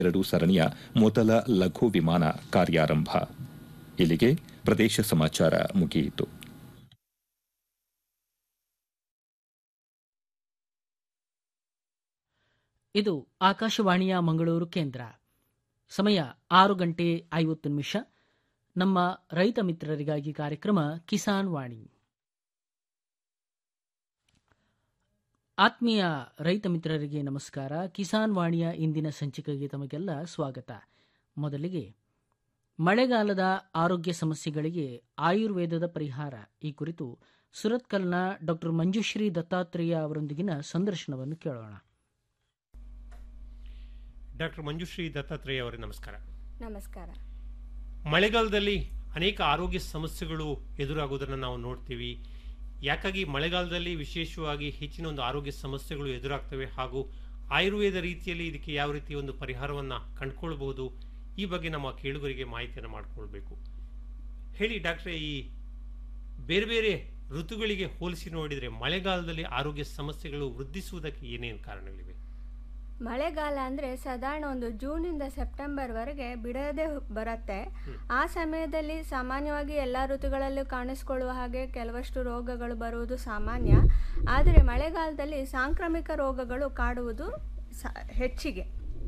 ಎರಡು ಸರಣಿಯ ಮೊದಲ ಲಘು ವಿಮಾನ ಕಾರ್ಯಾರಂಭ ಇಲ್ಲಿಗೆ ಪ್ರದೇಶ ಸಮಾಚಾರ ಮುಗಿಯಿತು ಇದು ಆಕಾಶವಾಣಿಯ ಮಂಗಳೂರು ಕೇಂದ್ರ ಸಮಯ ಆರು ಗಂಟೆ ಐವತ್ತು ನಿಮಿಷ ನಮ್ಮ ರೈತ ಮಿತ್ರರಿಗಾಗಿ ಕಾರ್ಯಕ್ರಮ ಕಿಸಾನ್ ವಾಣಿ ಆತ್ಮೀಯ ರೈತ ಮಿತ್ರರಿಗೆ ನಮಸ್ಕಾರ ಕಿಸಾನ್ ವಾಣಿಯ ಇಂದಿನ ಸಂಚಿಕೆಗೆ ತಮಗೆಲ್ಲ ಸ್ವಾಗತ ಮೊದಲಿಗೆ ಮಳೆಗಾಲದ ಆರೋಗ್ಯ ಸಮಸ್ಯೆಗಳಿಗೆ ಆಯುರ್ವೇದದ ಪರಿಹಾರ ಈ ಕುರಿತು ಸುರತ್ಕಲ್ನ ಡಾಕ್ಟರ್ ಮಂಜುಶ್ರೀ ದತ್ತಾತ್ರೇಯ ಅವರೊಂದಿಗಿನ ಸಂದರ್ಶನವನ್ನು ಕೇಳೋಣ ಡಾಕ್ಟರ್ ಮಂಜುಶ್ರೀ ದತ್ತಾತ್ರೇಯ ಅವರೇ ನಮಸ್ಕಾರ ನಮಸ್ಕಾರ ಮಳೆಗಾಲದಲ್ಲಿ ಅನೇಕ ಆರೋಗ್ಯ ಸಮಸ್ಯೆಗಳು ಎದುರಾಗುವುದನ್ನು ನಾವು ನೋಡ್ತೀವಿ ಯಾಕಾಗಿ ಮಳೆಗಾಲದಲ್ಲಿ ವಿಶೇಷವಾಗಿ ಹೆಚ್ಚಿನ ಒಂದು ಆರೋಗ್ಯ ಸಮಸ್ಯೆಗಳು ಎದುರಾಗ್ತವೆ ಹಾಗೂ ಆಯುರ್ವೇದ ರೀತಿಯಲ್ಲಿ ಇದಕ್ಕೆ ಯಾವ ರೀತಿ ಒಂದು ಪರಿಹಾರವನ್ನು ಕಂಡುಕೊಳ್ಬಹುದು ಈ ಬಗ್ಗೆ ನಮ್ಮ ಕೇಳುಗರಿಗೆ ಮಾಹಿತಿಯನ್ನು ಮಾಡಿಕೊಳ್ಬೇಕು ಹೇಳಿ ಡಾಕ್ಟ್ರೆ ಈ ಬೇರೆ ಬೇರೆ ಋತುಗಳಿಗೆ ಹೋಲಿಸಿ ನೋಡಿದರೆ ಮಳೆಗಾಲದಲ್ಲಿ ಆರೋಗ್ಯ ಸಮಸ್ಯೆಗಳು ವೃದ್ಧಿಸುವುದಕ್ಕೆ ಏನೇನು ಕಾರಣಗಳಿವೆ ಮಳೆಗಾಲ ಅಂದರೆ ಸಾಧಾರಣ ಒಂದು ಜೂನಿಂದ ಸೆಪ್ಟೆಂಬರ್ವರೆಗೆ ಬಿಡದೆ ಬರುತ್ತೆ ಆ ಸಮಯದಲ್ಲಿ ಸಾಮಾನ್ಯವಾಗಿ ಎಲ್ಲ ಋತುಗಳಲ್ಲೂ ಕಾಣಿಸ್ಕೊಳ್ಳುವ ಹಾಗೆ ಕೆಲವಷ್ಟು ರೋಗಗಳು ಬರುವುದು ಸಾಮಾನ್ಯ ಆದರೆ ಮಳೆಗಾಲದಲ್ಲಿ ಸಾಂಕ್ರಾಮಿಕ ರೋಗಗಳು ಕಾಡುವುದು ಸ ಹೆಚ್ಚಿಗೆ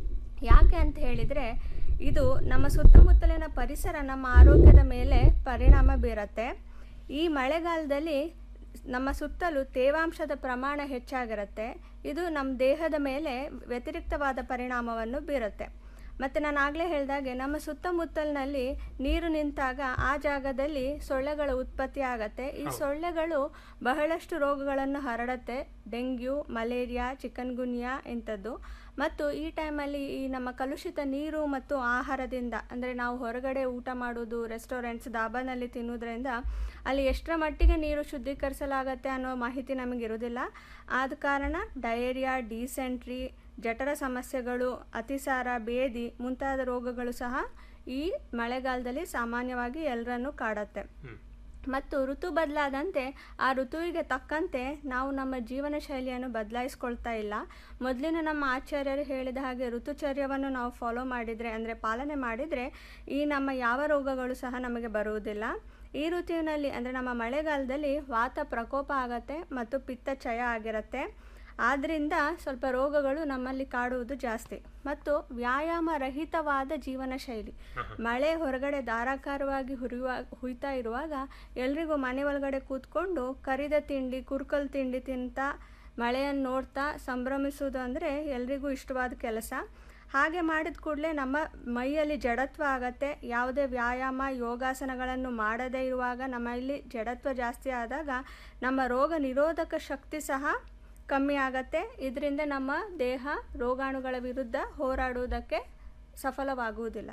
ಯಾಕೆ ಅಂತ ಹೇಳಿದರೆ ಇದು ನಮ್ಮ ಸುತ್ತಮುತ್ತಲಿನ ಪರಿಸರ ನಮ್ಮ ಆರೋಗ್ಯದ ಮೇಲೆ ಪರಿಣಾಮ ಬೀರುತ್ತೆ ಈ ಮಳೆಗಾಲದಲ್ಲಿ ನಮ್ಮ ಸುತ್ತಲೂ ತೇವಾಂಶದ ಪ್ರಮಾಣ ಹೆಚ್ಚಾಗಿರುತ್ತೆ ಇದು ನಮ್ಮ ದೇಹದ ಮೇಲೆ ವ್ಯತಿರಿಕ್ತವಾದ ಪರಿಣಾಮವನ್ನು ಬೀರುತ್ತೆ ಮತ್ತು ನಾನು ಆಗಲೇ ಹೇಳಿದಾಗೆ ನಮ್ಮ ಸುತ್ತಮುತ್ತಲಿನಲ್ಲಿ ನೀರು ನಿಂತಾಗ ಆ ಜಾಗದಲ್ಲಿ ಸೊಳ್ಳೆಗಳ ಉತ್ಪತ್ತಿ ಆಗತ್ತೆ ಈ ಸೊಳ್ಳೆಗಳು ಬಹಳಷ್ಟು ರೋಗಗಳನ್ನು ಹರಡುತ್ತೆ ಡೆಂಗ್ಯೂ ಮಲೇರಿಯಾ ಚಿಕನ್ ಗುನ್ಯಾ ಇಂಥದ್ದು ಮತ್ತು ಈ ಟೈಮಲ್ಲಿ ಈ ನಮ್ಮ ಕಲುಷಿತ ನೀರು ಮತ್ತು ಆಹಾರದಿಂದ ಅಂದರೆ ನಾವು ಹೊರಗಡೆ ಊಟ ಮಾಡೋದು ರೆಸ್ಟೋರೆಂಟ್ಸ್ ದಾಬಾನಲ್ಲಿ ತಿನ್ನೋದ್ರಿಂದ ಅಲ್ಲಿ ಎಷ್ಟರ ಮಟ್ಟಿಗೆ ನೀರು ಶುದ್ಧೀಕರಿಸಲಾಗತ್ತೆ ಅನ್ನೋ ಮಾಹಿತಿ ನಮಗಿರೋದಿಲ್ಲ ಆದ ಕಾರಣ ಡಯೇರಿಯಾ ಡಿಸೆಂಟ್ರಿ ಜಠರ ಸಮಸ್ಯೆಗಳು ಅತಿಸಾರ ಬೇದಿ ಮುಂತಾದ ರೋಗಗಳು ಸಹ ಈ ಮಳೆಗಾಲದಲ್ಲಿ ಸಾಮಾನ್ಯವಾಗಿ ಎಲ್ಲರನ್ನೂ ಕಾಡತ್ತೆ ಮತ್ತು ಋತು ಬದಲಾದಂತೆ ಆ ಋತುವಿಗೆ ತಕ್ಕಂತೆ ನಾವು ನಮ್ಮ ಜೀವನ ಶೈಲಿಯನ್ನು ಬದಲಾಯಿಸ್ಕೊಳ್ತಾ ಇಲ್ಲ ಮೊದಲಿನ ನಮ್ಮ ಆಚಾರ್ಯರು ಹೇಳಿದ ಹಾಗೆ ಋತುಚರ್ಯವನ್ನು ನಾವು ಫಾಲೋ ಮಾಡಿದರೆ ಅಂದರೆ ಪಾಲನೆ ಮಾಡಿದರೆ ಈ ನಮ್ಮ ಯಾವ ರೋಗಗಳು ಸಹ ನಮಗೆ ಬರುವುದಿಲ್ಲ ಈ ಋತುವಿನಲ್ಲಿ ಅಂದರೆ ನಮ್ಮ ಮಳೆಗಾಲದಲ್ಲಿ ವಾತ ಪ್ರಕೋಪ ಆಗತ್ತೆ ಮತ್ತು ಪಿತ್ತ ಚಯ ಆಗಿರುತ್ತೆ ಆದ್ದರಿಂದ ಸ್ವಲ್ಪ ರೋಗಗಳು ನಮ್ಮಲ್ಲಿ ಕಾಡುವುದು ಜಾಸ್ತಿ ಮತ್ತು ವ್ಯಾಯಾಮ ರಹಿತವಾದ ಜೀವನ ಶೈಲಿ ಮಳೆ ಹೊರಗಡೆ ಧಾರಾಕಾರವಾಗಿ ಹುರಿಯುವ ಹುಯ್ತಾ ಇರುವಾಗ ಎಲ್ರಿಗೂ ಮನೆ ಒಳಗಡೆ ಕೂತ್ಕೊಂಡು ಕರಿದ ತಿಂಡಿ ಕುರ್ಕಲ್ ತಿಂಡಿ ತಿಂತ ಮಳೆಯನ್ನು ನೋಡ್ತಾ ಸಂಭ್ರಮಿಸುವುದು ಅಂದರೆ ಎಲ್ರಿಗೂ ಇಷ್ಟವಾದ ಕೆಲಸ ಹಾಗೆ ಮಾಡಿದ ಕೂಡಲೇ ನಮ್ಮ ಮೈಯಲ್ಲಿ ಜಡತ್ವ ಆಗತ್ತೆ ಯಾವುದೇ ವ್ಯಾಯಾಮ ಯೋಗಾಸನಗಳನ್ನು ಮಾಡದೇ ಇರುವಾಗ ನಮ್ಮಲ್ಲಿ ಜಡತ್ವ ಜಾಸ್ತಿ ಆದಾಗ ನಮ್ಮ ರೋಗ ನಿರೋಧಕ ಶಕ್ತಿ ಸಹ ಕಮ್ಮಿ ಆಗತ್ತೆ ಇದರಿಂದ ನಮ್ಮ ದೇಹ ರೋಗಾಣುಗಳ ವಿರುದ್ಧ ಹೋರಾಡುವುದಕ್ಕೆ ಸಫಲವಾಗುವುದಿಲ್ಲ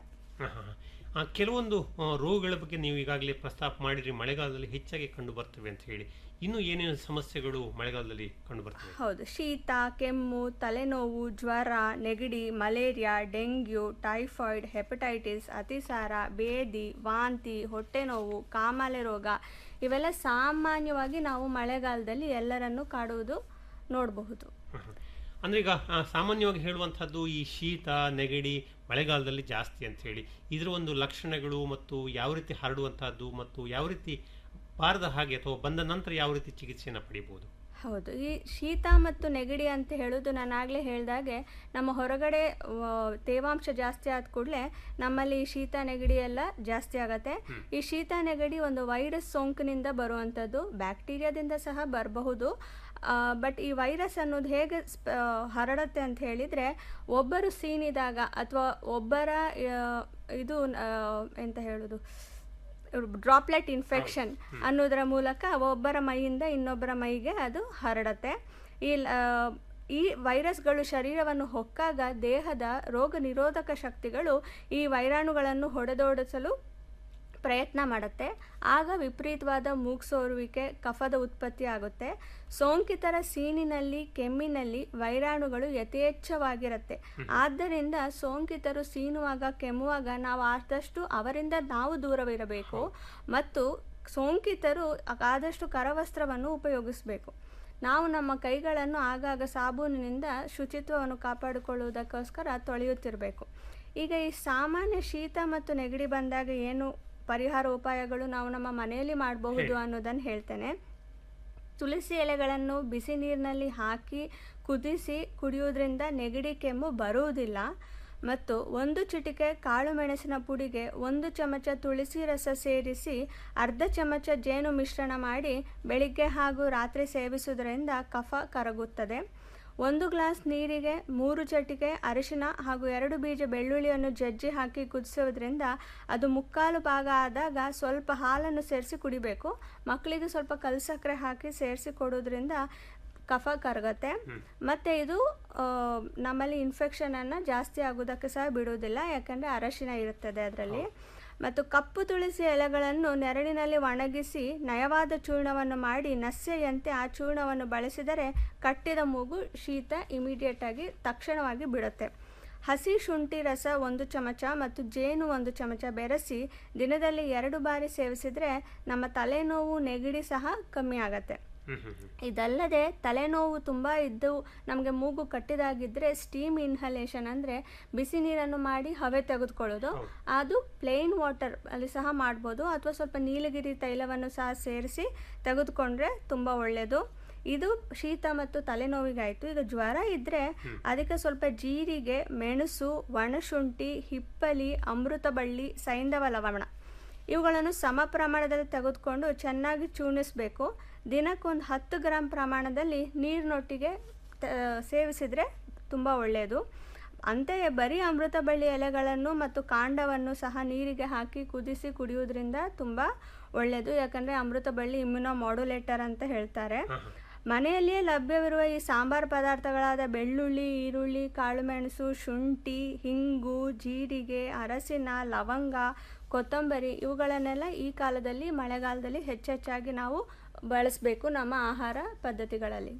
ಆ, ಕೆಲವೊಂದು ಆ, ರೋಗಗಳ ಬಗ್ಗೆ ನೀವು ಈಗಾಗಲೇ ಪ್ರಸ್ತಾಪ ಮಾಡಿದ್ರಿ ಮಳೆಗಾಲದಲ್ಲಿ ಹೆಚ್ಚಾಗಿ ಕಂಡು ಬರ್ತವೆ ಅಂತ ಹೇಳಿ ಇನ್ನು ಏನೇನು ಸಮಸ್ಯೆಗಳು ಮಳೆಗಾಲದಲ್ಲಿ ಕಂಡು ಬರ್ತವೆ ಹೌದು ಶೀತ ಕೆಮ್ಮು ತಲೆನೋವು ಜ್ವರ ನೆಗಡಿ ಮಲೇರಿಯಾ ಡೆಂಗ್ಯೂ ಟೈಫಾಯ್ಡ್ ಹೆಪಟೈಟಿಸ್ ಅತಿಸಾರ ಬೇದಿ ವಾಂತಿ ಹೊಟ್ಟೆನೋವು ಕಾಮಾಲೆ ರೋಗ ಇವೆಲ್ಲ ಸಾಮಾನ್ಯವಾಗಿ ನಾವು ಮಳೆಗಾಲದಲ್ಲಿ ಎಲ್ಲರನ್ನೂ ಕಾಡುವುದು ನೋಡಬಹುದು ಅಂದ್ರೆ ಈಗ ಆ, ಸಾಮಾನ್ಯವಾಗಿ ಹೇಳುವಂತಹದ್ದು ಈ ಶೀತ ನೆಗಡಿ ಮಳೆಗಾಲದಲ್ಲಿ ಜಾಸ್ತಿ ಅಂತ ಹೇಳಿ ಇದರ ಒಂದು ಲಕ್ಷಣಗಳು ಮತ್ತು ಯಾವ ರೀತಿ ಹರಡುವಂತಹದ್ದು ಮತ್ತು ಯಾವ ರೀತಿ ಬಾರದ ಹಾಗೆ ಅಥವಾ ಬಂದ ನಂತರ ಯಾವ ರೀತಿ ಚಿಕಿತ್ಸೆಯನ್ನು ಪಡಿಬಹುದು ಹೌದು ಈ ಶೀತ ಮತ್ತು ನೆಗಡಿ ಅಂತ ಹೇಳೋದು ನಾನು ಆಗಲೇ ಹೇಳಿದಾಗೆ ನಮ್ಮ ಹೊರಗಡೆ ಆ, ತೇವಾಂಶ ಜಾಸ್ತಿ ಆದ ಕೂಡಲೇ ನಮ್ಮಲ್ಲಿ ಈ ಶೀತ ನೆಗಡಿ ಎಲ್ಲ ಜಾಸ್ತಿ ಆಗತ್ತೆ ಈ ಶೀತ ನೆಗಡಿ ಒಂದು ವೈರಸ್ ಸೋಂಕಿನಿಂದ ಬರುವಂಥದ್ದು ಬ್ಯಾಕ್ಟೀರಿಯಾದಿಂದ ಸಹ ಬರಬಹುದು ಬಟ್ ಈ ವೈರಸ್ ಅನ್ನೋದು ಹೇಗೆ ಸ್ಪ- ಆ, ಹರಡುತ್ತೆ ಅಂತ ಹೇಳಿದರೆ ಒಬ್ಬರು ಸೀನಿದಾಗ ಅಥವಾ ಒಬ್ಬರ ಆ, ಇದು ಆ, ಎಂತ ಹೇಳೋದು ಡ್ರಾಪ್ಲೆಟ್ ಇನ್ಫೆಕ್ಷನ್ ಅನ್ನೋದರ ಮೂಲಕ ಒಬ್ಬರ ಮೈಯಿಂದ ಇನ್ನೊಬ್ಬರ ಮೈಗೆ ಅದು ಹರಡತ್ತೆ ಈ ಲ- ಆ, ಈ ವೈರಸ್ಗಳು ಶರೀರವನ್ನು ಹೊಕ್ಕಾಗ ದೇಹದ ರೋಗ ನಿರೋಧಕ ಶಕ್ತಿಗಳು ಈ ವೈರಾಣುಗಳನ್ನು ಹೊಡೆದೋಡಿಸಲು ಪ್ರಯತ್ನ ಮಾಡುತ್ತೆ ಆಗ ವಿಪರೀತವಾದ ಮೂಗ್ಸೋರುವಿಕೆ ಕಫದ ಉತ್ಪತ್ತಿ ಆಗುತ್ತೆ ಸೋಂಕಿತರ ಸೀನಿನಲ್ಲಿ ಕೆಮ್ಮಿನಲ್ಲಿ ವೈರಾಣುಗಳು ಯಥೇಚ್ಛವಾಗಿರುತ್ತೆ ಆದ್ದರಿಂದ ಸೋಂಕಿತರು ಸೀನುವಾಗ ಕೆಮ್ಮುವಾಗ ನಾವು ಆದಷ್ಟು ಅವರಿಂದ ನಾವು ದೂರವಿರಬೇಕು ಮತ್ತು ಸೋಂಕಿತರು ಆದಷ್ಟು ಕರವಸ್ತ್ರವನ್ನು ಉಪಯೋಗಿಸಬೇಕು ನಾವು ನಮ್ಮ ಕೈಗಳನ್ನು ಆಗಾಗ ಸಾಬೂನಿನಿಂದ ಶುಚಿತ್ವವನ್ನು ಕಾಪಾಡಿಕೊಳ್ಳುವುದಕ್ಕೋಸ್ಕರ ತೊಳೆಯುತ್ತಿರಬೇಕು ಈಗ ಈ ಸಾಮಾನ್ಯ ಶೀತ ಮತ್ತು ನೆಗಡಿ ಬಂದಾಗ ಏನು ಪರಿಹಾರ ಉಪಾಯಗಳು ನಾವು ನಮ್ಮ ಮನೆಯಲ್ಲಿ ಮಾಡಬಹುದು ಅನ್ನೋದನ್ನು ಹೇಳ್ತೇನೆ ತುಳಸಿ ಎಲೆಗಳನ್ನು ಬಿಸಿ ನೀರಿನಲ್ಲಿ ಹಾಕಿ ಕುದಿಸಿ ಕುಡಿಯುವುದರಿಂದ ನೆಗಡಿ ಕೆಮ್ಮು ಬರುವುದಿಲ್ಲ ಮತ್ತು ಒಂದು ಚಿಟಿಕೆ ಕಾಳು ಮೆಣಸಿನ ಪುಡಿಗೆ ಒಂದು ಚಮಚ ತುಳಸಿ ರಸ ಸೇರಿಸಿ ಅರ್ಧ ಚಮಚ ಜೇನು ಮಿಶ್ರಣ ಮಾಡಿ ಬೆಳಿಗ್ಗೆ ಹಾಗೂ ರಾತ್ರಿ ಸೇವಿಸುವುದರಿಂದ ಕಫ ಕರಗುತ್ತದೆ ಒಂದು ಗ್ಲಾಸ್ ನೀರಿಗೆ ಮೂರು ಚಟಿಕೆ ಅರಿಶಿನ ಹಾಗೂ ಎರಡು ಬೀಜ ಬೆಳ್ಳುಳ್ಳಿಯನ್ನು ಜಜ್ಜಿ ಹಾಕಿ ಕುದಿಸೋದ್ರಿಂದ ಅದು ಮುಕ್ಕಾಲು ಭಾಗ ಆದಾಗ ಸ್ವಲ್ಪ ಹಾಲನ್ನು ಸೇರಿಸಿ ಕುಡಿಬೇಕು ಮಕ್ಕಳಿಗೆ ಸ್ವಲ್ಪ ಕಲ್ ಸಕ್ಕರೆ ಹಾಕಿ ಸೇರಿಸಿ ಕೊಡೋದ್ರಿಂದ ಕಫ ಕರಗತ್ತೆ ಮತ್ತು ಇದು ಆ, ನಮ್ಮಲ್ಲಿ ಇನ್ಫೆಕ್ಷನನ್ನು ಜಾಸ್ತಿ ಆಗೋದಕ್ಕೆ ಸಹ ಬಿಡುವುದಿಲ್ಲ ಯಾಕಂದರೆ ಅರಶಿನ ಇರುತ್ತದೆ ಅದರಲ್ಲಿ ಮತ್ತು ಕಪ್ಪು ತುಳಸಿ ಎಲೆಗಳನ್ನು ನೆರಳಿನಲ್ಲಿ ಒಣಗಿಸಿ ನಯವಾದ ಚೂರ್ಣವನ್ನು ಮಾಡಿ ನಸ್ಯೆಯಂತೆ ಆ ಚೂರ್ಣವನ್ನು ಬಳಸಿದರೆ ಕಟ್ಟಿದ ಮೂಗು ಶೀತ ಇಮಿಡಿಯೇಟ್ ಆಗಿ ತಕ್ಷಣವಾಗಿ ಬಿಡುತ್ತೆ ಹಸಿ ಶುಂಠಿ ರಸ ಒಂದು ಚಮಚ ಮತ್ತು ಜೇನು ಒಂದು ಚಮಚ ಬೆರೆಸಿ ದಿನದಲ್ಲಿ ಎರಡು ಬಾರಿ ಸೇವಿಸಿದರೆ ನಮ್ಮ ತಲೆನೋವು ನೆಗಡಿ ಸಹ ಕಮ್ಮಿ ಆಗತ್ತೆ ಹ್ಮ್ ಹ್ಮ್ ಹ್ಮ್. ಇದಲ್ಲದೆ ತಲೆನೋವು ತುಂಬ ಇದ್ದು ನಮಗೆ ಮೂಗು ಕಟ್ಟಿದಾಗಿದ್ದರೆ ಸ್ಟೀಮ್ ಇನ್ಹಲೇಷನ್ ಅಂದರೆ ಬಿಸಿ ನೀರನ್ನು ಮಾಡಿ ಹವೆ ತೆಗೆದುಕೊಳ್ಳೋದು ಅದು ಪ್ಲೇನ್ ವಾಟರ್ ಅಲ್ಲಿ ಸಹ ಮಾಡ್ಬೋದು ಅಥವಾ ಸ್ವಲ್ಪ ನೀಲಗಿರಿ ತೈಲವನ್ನು ಸಹ ಸೇರಿಸಿ ತೆಗೆದುಕೊಂಡ್ರೆ ತುಂಬ ಒಳ್ಳೆಯದು ಇದು ಶೀತ ಮತ್ತು ತಲೆನೋವಿಗಾಯಿತು ಈಗ ಜ್ವರ ಇದ್ದರೆ ಅದಕ್ಕೆ ಸ್ವಲ್ಪ ಜೀರಿಗೆ ಮೆಣಸು ಒಣಶುಂಠಿ ಹಿಪ್ಪಲಿ ಅಮೃತ ಬಳ್ಳಿ ಸೈಂಧವ ಲವಣ ಇವುಗಳನ್ನು ಸಮ ಪ್ರಮಾಣದಲ್ಲಿ ತೆಗೆದುಕೊಂಡು ಚೆನ್ನಾಗಿ ಚೂಣಿಸಬೇಕು ದಿನಕ್ಕೊಂದು ಹತ್ತು ಗ್ರಾಂ ಪ್ರಮಾಣದಲ್ಲಿ ನೀರಿನೊಟ್ಟಿಗೆ ತ- ಸೇವಿಸಿದರೆ ತುಂಬ ಒಳ್ಳೆಯದು ಅಂತೆಯೇ ಬರೀ ಅಮೃತ ಬಳ್ಳಿ ಎಲೆಗಳನ್ನು ಮತ್ತು ಕಾಂಡವನ್ನು ಸಹ ನೀರಿಗೆ ಹಾಕಿ ಕುದಿಸಿ ಕುಡಿಯೋದ್ರಿಂದ ತುಂಬ ಒಳ್ಳೆಯದು ಯಾಕಂದರೆ ಅಮೃತ ಬಳ್ಳಿ ಇಮ್ಯುನೋ ಮಾಡ್ಯುಲೇಟರ್ ಅಂತ ಹೇಳ್ತಾರೆ ಮನೆಯಲ್ಲಿಯೇ ಲಭ್ಯವಿರುವ ಈ ಸಾಂಬಾರು ಪದಾರ್ಥಗಳಾದ ಬೆಳ್ಳುಳ್ಳಿ ಈರುಳ್ಳಿ ಕಾಳುಮೆಣಸು ಶುಂಠಿ ಹಿಂಗು ಜೀರಿಗೆ ಅರಸಿನ ಲವಂಗ ಕೊತ್ತಂಬರಿ ಇವುಗಳನ್ನೆಲ್ಲ ಈ ಕಾಲದಲ್ಲಿ ಮಳೆಗಾಲದಲ್ಲಿ ಹೆಚ್ಚೆಚ್ಚಾಗಿ ನಾವು ಬಳಸಬೇಕು ನಮ್ಮ ಆಹಾರ ಪದ್ಧತಿಗಳಲ್ಲಿ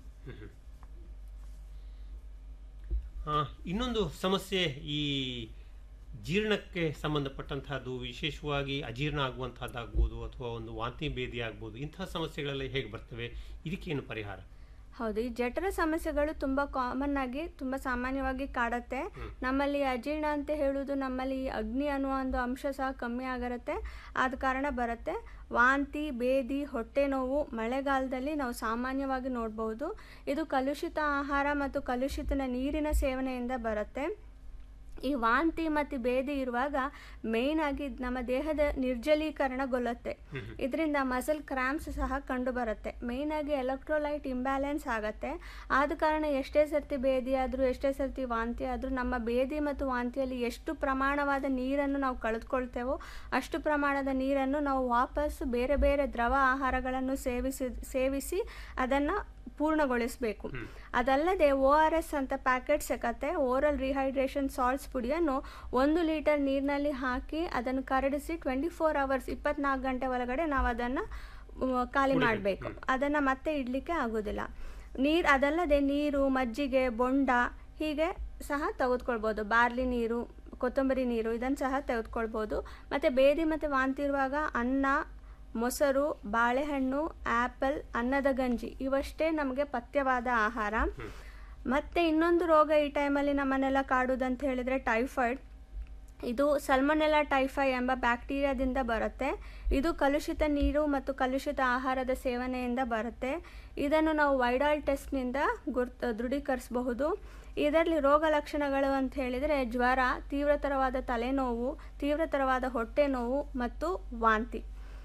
ಆ, ಇನ್ನೊಂದು ಸಮಸ್ಯೆ ಈ ಜೀರ್ಣಕ್ಕೆ ಸಂಬಂಧಪಟ್ಟಂತಹದ್ದು ವಿಶೇಷವಾಗಿ ಅಜೀರ್ಣ ಆಗುವಂತಹದ್ದಾಗ್ಬೋದು ಅಥವಾ ಒಂದು ವಾಂತಿ ಭೇದಿ ಆಗ್ಬೋದು ಇಂತಹ ಸಮಸ್ಯೆಗಳೆಲ್ಲ ಹೇಗೆ ಬರ್ತವೆ ಇದಕ್ಕೇನು ಪರಿಹಾರ ಹೌದು ಈ ಜಠರ ಸಮಸ್ಯೆಗಳು ತುಂಬ ಕಾಮನ್ ಆಗಿ ತುಂಬ ಸಾಮಾನ್ಯವಾಗಿ ಕಾಡತ್ತೆ ನಮ್ಮಲ್ಲಿ ಅಜೀರ್ಣ ಅಂತ ಹೇಳುವುದು ನಮ್ಮಲ್ಲಿ ಈ ಅಗ್ನಿ ಅನ್ನುವ ಒಂದು ಅಂಶ ಸಹ ಕಮ್ಮಿ ಆಗಿರುತ್ತೆ ಆದ ಕಾರಣ ಬರುತ್ತೆ ವಾಂತಿ ಬೇದಿ ಹೊಟ್ಟೆ ನೋವು ಮಳೆಗಾಲದಲ್ಲಿ ನಾವು ಸಾಮಾನ್ಯವಾಗಿ ನೋಡಬಹುದು ಇದು ಕಲುಷಿತ ಆಹಾರ ಮತ್ತು ಕಲುಷಿತ ನೀರಿನ ಸೇವನೆಯಿಂದ ಬರುತ್ತೆ ಈ ವಾಂತಿ ಮತ್ತು ಬೇದಿ ಇರುವಾಗ ಮೇಯ್ನ್ ಆಗಿ ನಮ್ಮ ದೇಹದ ನಿರ್ಜಲೀಕರಣಗೊಳ್ಳುತ್ತೆ ಇದರಿಂದ ಮಸಲ್ ಕ್ರಾಂಪ್ಸ್ ಸಹ ಕಂಡು ಬರುತ್ತೆ ಮೇಯ್ನ್ ಆಗಿ ಎಲೆಕ್ಟ್ರೋಲೈಟ್ ಇಂಬ್ಯಾಲೆನ್ಸ್ ಆಗತ್ತೆ ಆದ ಕಾರಣ ಎಷ್ಟೇ ಸರ್ತಿ ಬೇದಿ ಆದರೂ ಎಷ್ಟೇ ಸರ್ತಿ ವಾಂತಿ ಆದರೂ ನಮ್ಮ ಬೇದಿ ಮತ್ತು ವಾಂತಿಯಲ್ಲಿ ಎಷ್ಟು ಪ್ರಮಾಣವಾದ ನೀರನ್ನು ನಾವು ಕಳೆದುಕೊಳ್ತೇವೋ ಅಷ್ಟು ಪ್ರಮಾಣದ ನೀರನ್ನು ನಾವು ವಾಪಸ್ ಬೇರೆ ಬೇರೆ ದ್ರವ ಆಹಾರಗಳನ್ನು ಸೇವಿಸಿ ಸೇವಿಸಿ ಅದನ್ನು ಪೂರ್ಣಗೊಳಿಸಬೇಕು ಅದಲ್ಲದೆ ಒ ಆರ್ ಎಸ್ ಅಂತ ಪ್ಯಾಕೆಟ್ ಸಿಗತ್ತೆ ಓರಲ್ ರಿಹೈಡ್ರೇಷನ್ ಸಾಲ್ಟ್ಸ್ ಪುಡಿಯನ್ನು ಒಂದು ಲೀಟರ್ ನೀರಿನಲ್ಲಿ ಹಾಕಿ ಅದನ್ನು ಕರಡಿಸಿ ಟ್ವೆಂಟಿ ಫೋರ್ ಅವರ್ಸ್ ಇಪ್ಪತ್ನಾಲ್ಕು ಗಂಟೆ ಒಳಗಡೆ ನಾವು ಅದನ್ನು ಖಾಲಿ ಮಾಡಬೇಕು ಅದನ್ನು ಮತ್ತೆ ಇಡಲಿಕ್ಕೆ ಆಗೋದಿಲ್ಲ ನೀರು ಅದಲ್ಲದೆ ನೀರು ಮಜ್ಜಿಗೆ ಬೊಂಡ ಹೀಗೆ ಸಹ ತೆಗೆದುಕೊಳ್ಬೋದು ಬಾರ್ಲಿ ನೀರು ಕೊತ್ತಂಬರಿ ನೀರು ಇದನ್ನು ಸಹ ತೆಗೆದುಕೊಳ್ಬೋದು ಮತ್ತು ಬೇದಿ ಮತ್ತು ವಾಂತಿ ಇರುವಾಗ ಅನ್ನ ಮೊಸರು ಬಾಳೆಹಣ್ಣು ಆ್ಯಪಲ್ ಅನ್ನದ ಗಂಜಿ ಇವಷ್ಟೇ ನಮಗೆ ಪಥ್ಯವಾದ ಆಹಾರ ಮತ್ತು ಇನ್ನೊಂದು ರೋಗ ಈ ಟೈಮಲ್ಲಿ ನಮ್ಮನ್ನೆಲ್ಲ ಕಾಡುವುದಂತ ಹೇಳಿದರೆ ಟೈಫಾಯ್ಡ್ ಇದು ಸಲ್ಮೊನೆಲ್ಲಾ ಟೈಫೈ ಎಂಬ ಬ್ಯಾಕ್ಟೀರಿಯಾದಿಂದ ಬರುತ್ತೆ ಇದು ಕಲುಷಿತ ನೀರು ಮತ್ತು ಕಲುಷಿತ ಆಹಾರದ ಸೇವನೆಯಿಂದ ಬರುತ್ತೆ ಇದನ್ನು ನಾವು ವೈಡಾಲ್ ಟೆಸ್ಟ್ನಿಂದ ಗುರ್ತ್ ದೃಢೀಕರಿಸಬಹುದು ಇದರಲ್ಲಿ ರೋಗ ಲಕ್ಷಣಗಳು ಅಂತ ಹೇಳಿದರೆ ಜ್ವರ ತೀವ್ರತರವಾದ ತಲೆನೋವು ತೀವ್ರತರವಾದ ಹೊಟ್ಟೆ ನೋವು ಮತ್ತು ವಾಂತಿ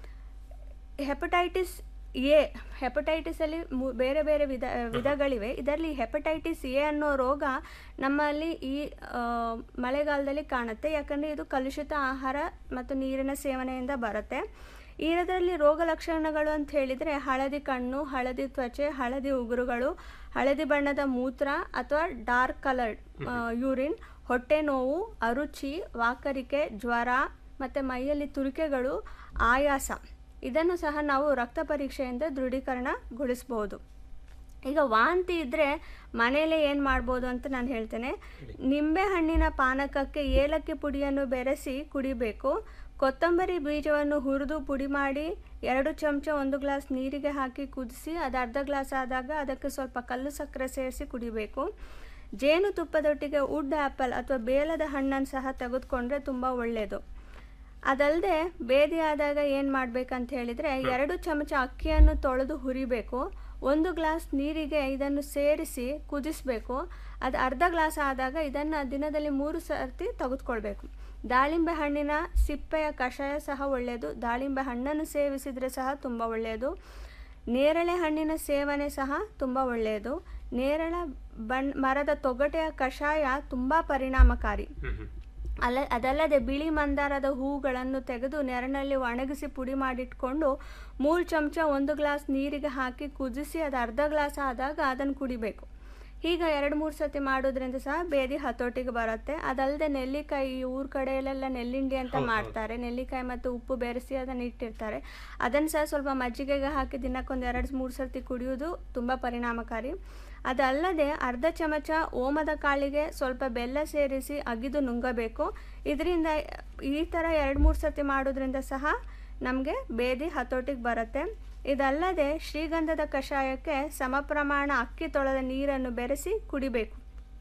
ಹೆಪಟೈಟಿಸ್ ಎ ಹೆಪಟೈಟಿಸಲ್ಲಿ ಮು ಬೇರೆ ಬೇರೆ ವಿಧ ವಿಧಗಳಿವೆ ಇದರಲ್ಲಿ ಹೆಪಟೈಟಿಸ್ ಎ ಅನ್ನೋ ರೋಗ ನಮ್ಮಲ್ಲಿ ಈ ಆ, ಮಳೆಗಾಲದಲ್ಲಿ ಕಾಣುತ್ತೆ ಯಾಕಂದರೆ ಇದು ಕಲುಷಿತ ಆಹಾರ ಮತ್ತು ನೀರಿನ ಸೇವನೆಯಿಂದ ಬರುತ್ತೆ ಇದರಲ್ಲಿ ರೋಗ ಲಕ್ಷಣಗಳು ಅಂತ ಹೇಳಿದರೆ ಹಳದಿ ಕಣ್ಣು ಹಳದಿ ತ್ವಚೆ ಹಳದಿ ಉಗುರುಗಳು ಹಳದಿ ಬಣ್ಣದ ಮೂತ್ರ ಅಥವಾ ಡಾರ್ಕ್ ಕಲರ್ಡ್ ಯೂರಿನ್ ಹೊಟ್ಟೆ ನೋವು ಅರುಚಿ ವಾಕರಿಕೆ ಜ್ವರ ಮತ್ತು ಮೈಯಲ್ಲಿ ತುರಿಕೆಗಳು ಆಯಾಸ ಇದನ್ನು ಸಹ ನಾವು ರಕ್ತ ಪರೀಕ್ಷೆಯಿಂದ ದೃಢೀಕರಣಗೊಳಿಸಬಹುದು ಈಗ ವಾಂತಿ ಇದ್ದರೆ ಮನೆಯಲ್ಲೇ ಏನು ಮಾಡ್ಬೋದು ಅಂತ ನಾನು ಹೇಳ್ತೇನೆ ನಿಂಬೆ ಹಣ್ಣಿನ ಪಾನಕಕ್ಕೆ ಏಲಕ್ಕಿ ಪುಡಿಯನ್ನು ಬೆರೆಸಿ ಕುಡಿಬೇಕು ಕೊತ್ತಂಬರಿ ಬೀಜವನ್ನು ಹುರಿದು ಪುಡಿ ಮಾಡಿ ಎರಡು ಚಮಚ ಒಂದು ಗ್ಲಾಸ್ ನೀರಿಗೆ ಹಾಕಿ ಕುದಿಸಿ ಅದು ಅರ್ಧ ಗ್ಲಾಸ್ ಆದಾಗ ಅದಕ್ಕೆ ಸ್ವಲ್ಪ ಕಲ್ಲು ಸಕ್ಕರೆ ಸೇರಿಸಿ ಕುಡಿಬೇಕು ಜೇನುತುಪ್ಪದೊಟ್ಟಿಗೆ ವುಡ್ ಆ್ಯಪಲ್ ಅಥವಾ ಬೇಲದ ಹಣ್ಣನ್ನು ಸಹ ತೆಗೆದುಕೊಂಡ್ರೆ ತುಂಬ ಒಳ್ಳೆಯದು ಅದಲ್ಲದೆ ಬೇದಿ ಆದಾಗ ಏನು ಮಾಡಬೇಕಂತ ಹೇಳಿದರೆ ಎರಡು ಚಮಚ ಅಕ್ಕಿಯನ್ನು ತೊಳೆದು ಹುರಿಬೇಕು ಒಂದು ಗ್ಲಾಸ್ ನೀರಿಗೆ ಇದನ್ನು ಸೇರಿಸಿ ಕುದಿಸಬೇಕು ಅದು ಅರ್ಧ ಗ್ಲಾಸ್ ಆದಾಗ ಇದನ್ನು ದಿನದಲ್ಲಿ ಮೂರು ಸರ್ತಿ ತೆಗೆದುಕೊಳ್ಬೇಕು ದಾಳಿಂಬೆ ಹಣ್ಣಿನ ಸಿಪ್ಪೆಯ ಕಷಾಯ ಸಹ ಒಳ್ಳೆಯದು ದಾಳಿಂಬೆ ಹಣ್ಣನ್ನು ಸೇವಿಸಿದರೆ ಸಹ ತುಂಬ ಒಳ್ಳೆಯದು ನೇರಳೆ ಹಣ್ಣಿನ ಸೇವನೆ ಸಹ ತುಂಬ ಒಳ್ಳೆಯದು ನೇರಳ ಬಣ್ಣ ಮರದ ತೊಗಟೆಯ ಕಷಾಯ ತುಂಬ ಪರಿಣಾಮಕಾರಿ ಅಲ್ಲ ಅದಲ್ಲದೆ ಬಿಳಿ ಮಂದಾರದ ಹೂಗಳನ್ನು ತೆಗೆದು ನೆರಳಿನಲ್ಲಿ ಒಣಗಿಸಿ ಪುಡಿ ಮಾಡಿಟ್ಕೊಂಡು ಮೂರು ಚಮಚ ಒಂದು ಗ್ಲಾಸ್ ನೀರಿಗೆ ಹಾಕಿ ಕುದಿಸಿ ಅದು ಅರ್ಧ ಗ್ಲಾಸ್ ಆದಾಗ ಅದನ್ನು ಕುಡಿಬೇಕು ಈಗ ಎರಡು ಮೂರು ಸತಿ ಮಾಡೋದ್ರಿಂದ ಸಹ ಬೇದಿ ಹತೋಟಿಗೆ ಬರುತ್ತೆ ಅದಲ್ಲದೆ ನೆಲ್ಲಿಕಾಯಿ ಈ ಊರ ಕಡೆಯಲ್ಲೆಲ್ಲ ನೆಲ್ಲಿಂಡಿ ಅಂತ ಮಾಡ್ತಾರೆ ನೆಲ್ಲಿಕಾಯಿ ಮತ್ತು ಉಪ್ಪು ಬೆರೆಸಿ ಅದನ್ನು ಇಟ್ಟಿರ್ತಾರೆ ಅದನ್ನು ಸಹ ಸ್ವಲ್ಪ ಮಜ್ಜಿಗೆಗೆ ಹಾಕಿ ದಿನಕ್ಕೊಂದು ಎರಡು ಮೂರು ಸರ್ತಿ ಕುಡಿಯೋದು ತುಂಬ ಪರಿಣಾಮಕಾರಿ ಅದಲ್ಲದೆ ಅರ್ಧ ಚಮಚ ಓಮದ ಕಾಳಿಗೆ ಸ್ವಲ್ಪ ಬೆಲ್ಲ ಸೇರಿಸಿ ಅಗಿದು ನುಂಗಬೇಕು ಇದರಿಂದ ಈ ಥರ ಎರಡು ಮೂರು ಸರ್ತಿ ಮಾಡೋದ್ರಿಂದ ಸಹ ನಮಗೆ ಬೇದಿ ಹತೋಟಿಗೆ ಬರುತ್ತೆ ಇದಲ್ಲದೆ ಶ್ರೀಗಂಧದ ಕಷಾಯಕ್ಕೆ ಸಮ ಪ್ರಮಾಣ ಅಕ್ಕಿ ತೊಳೆದ ನೀರನ್ನು ಬೆರೆಸಿ ಕುಡಿಬೇಕು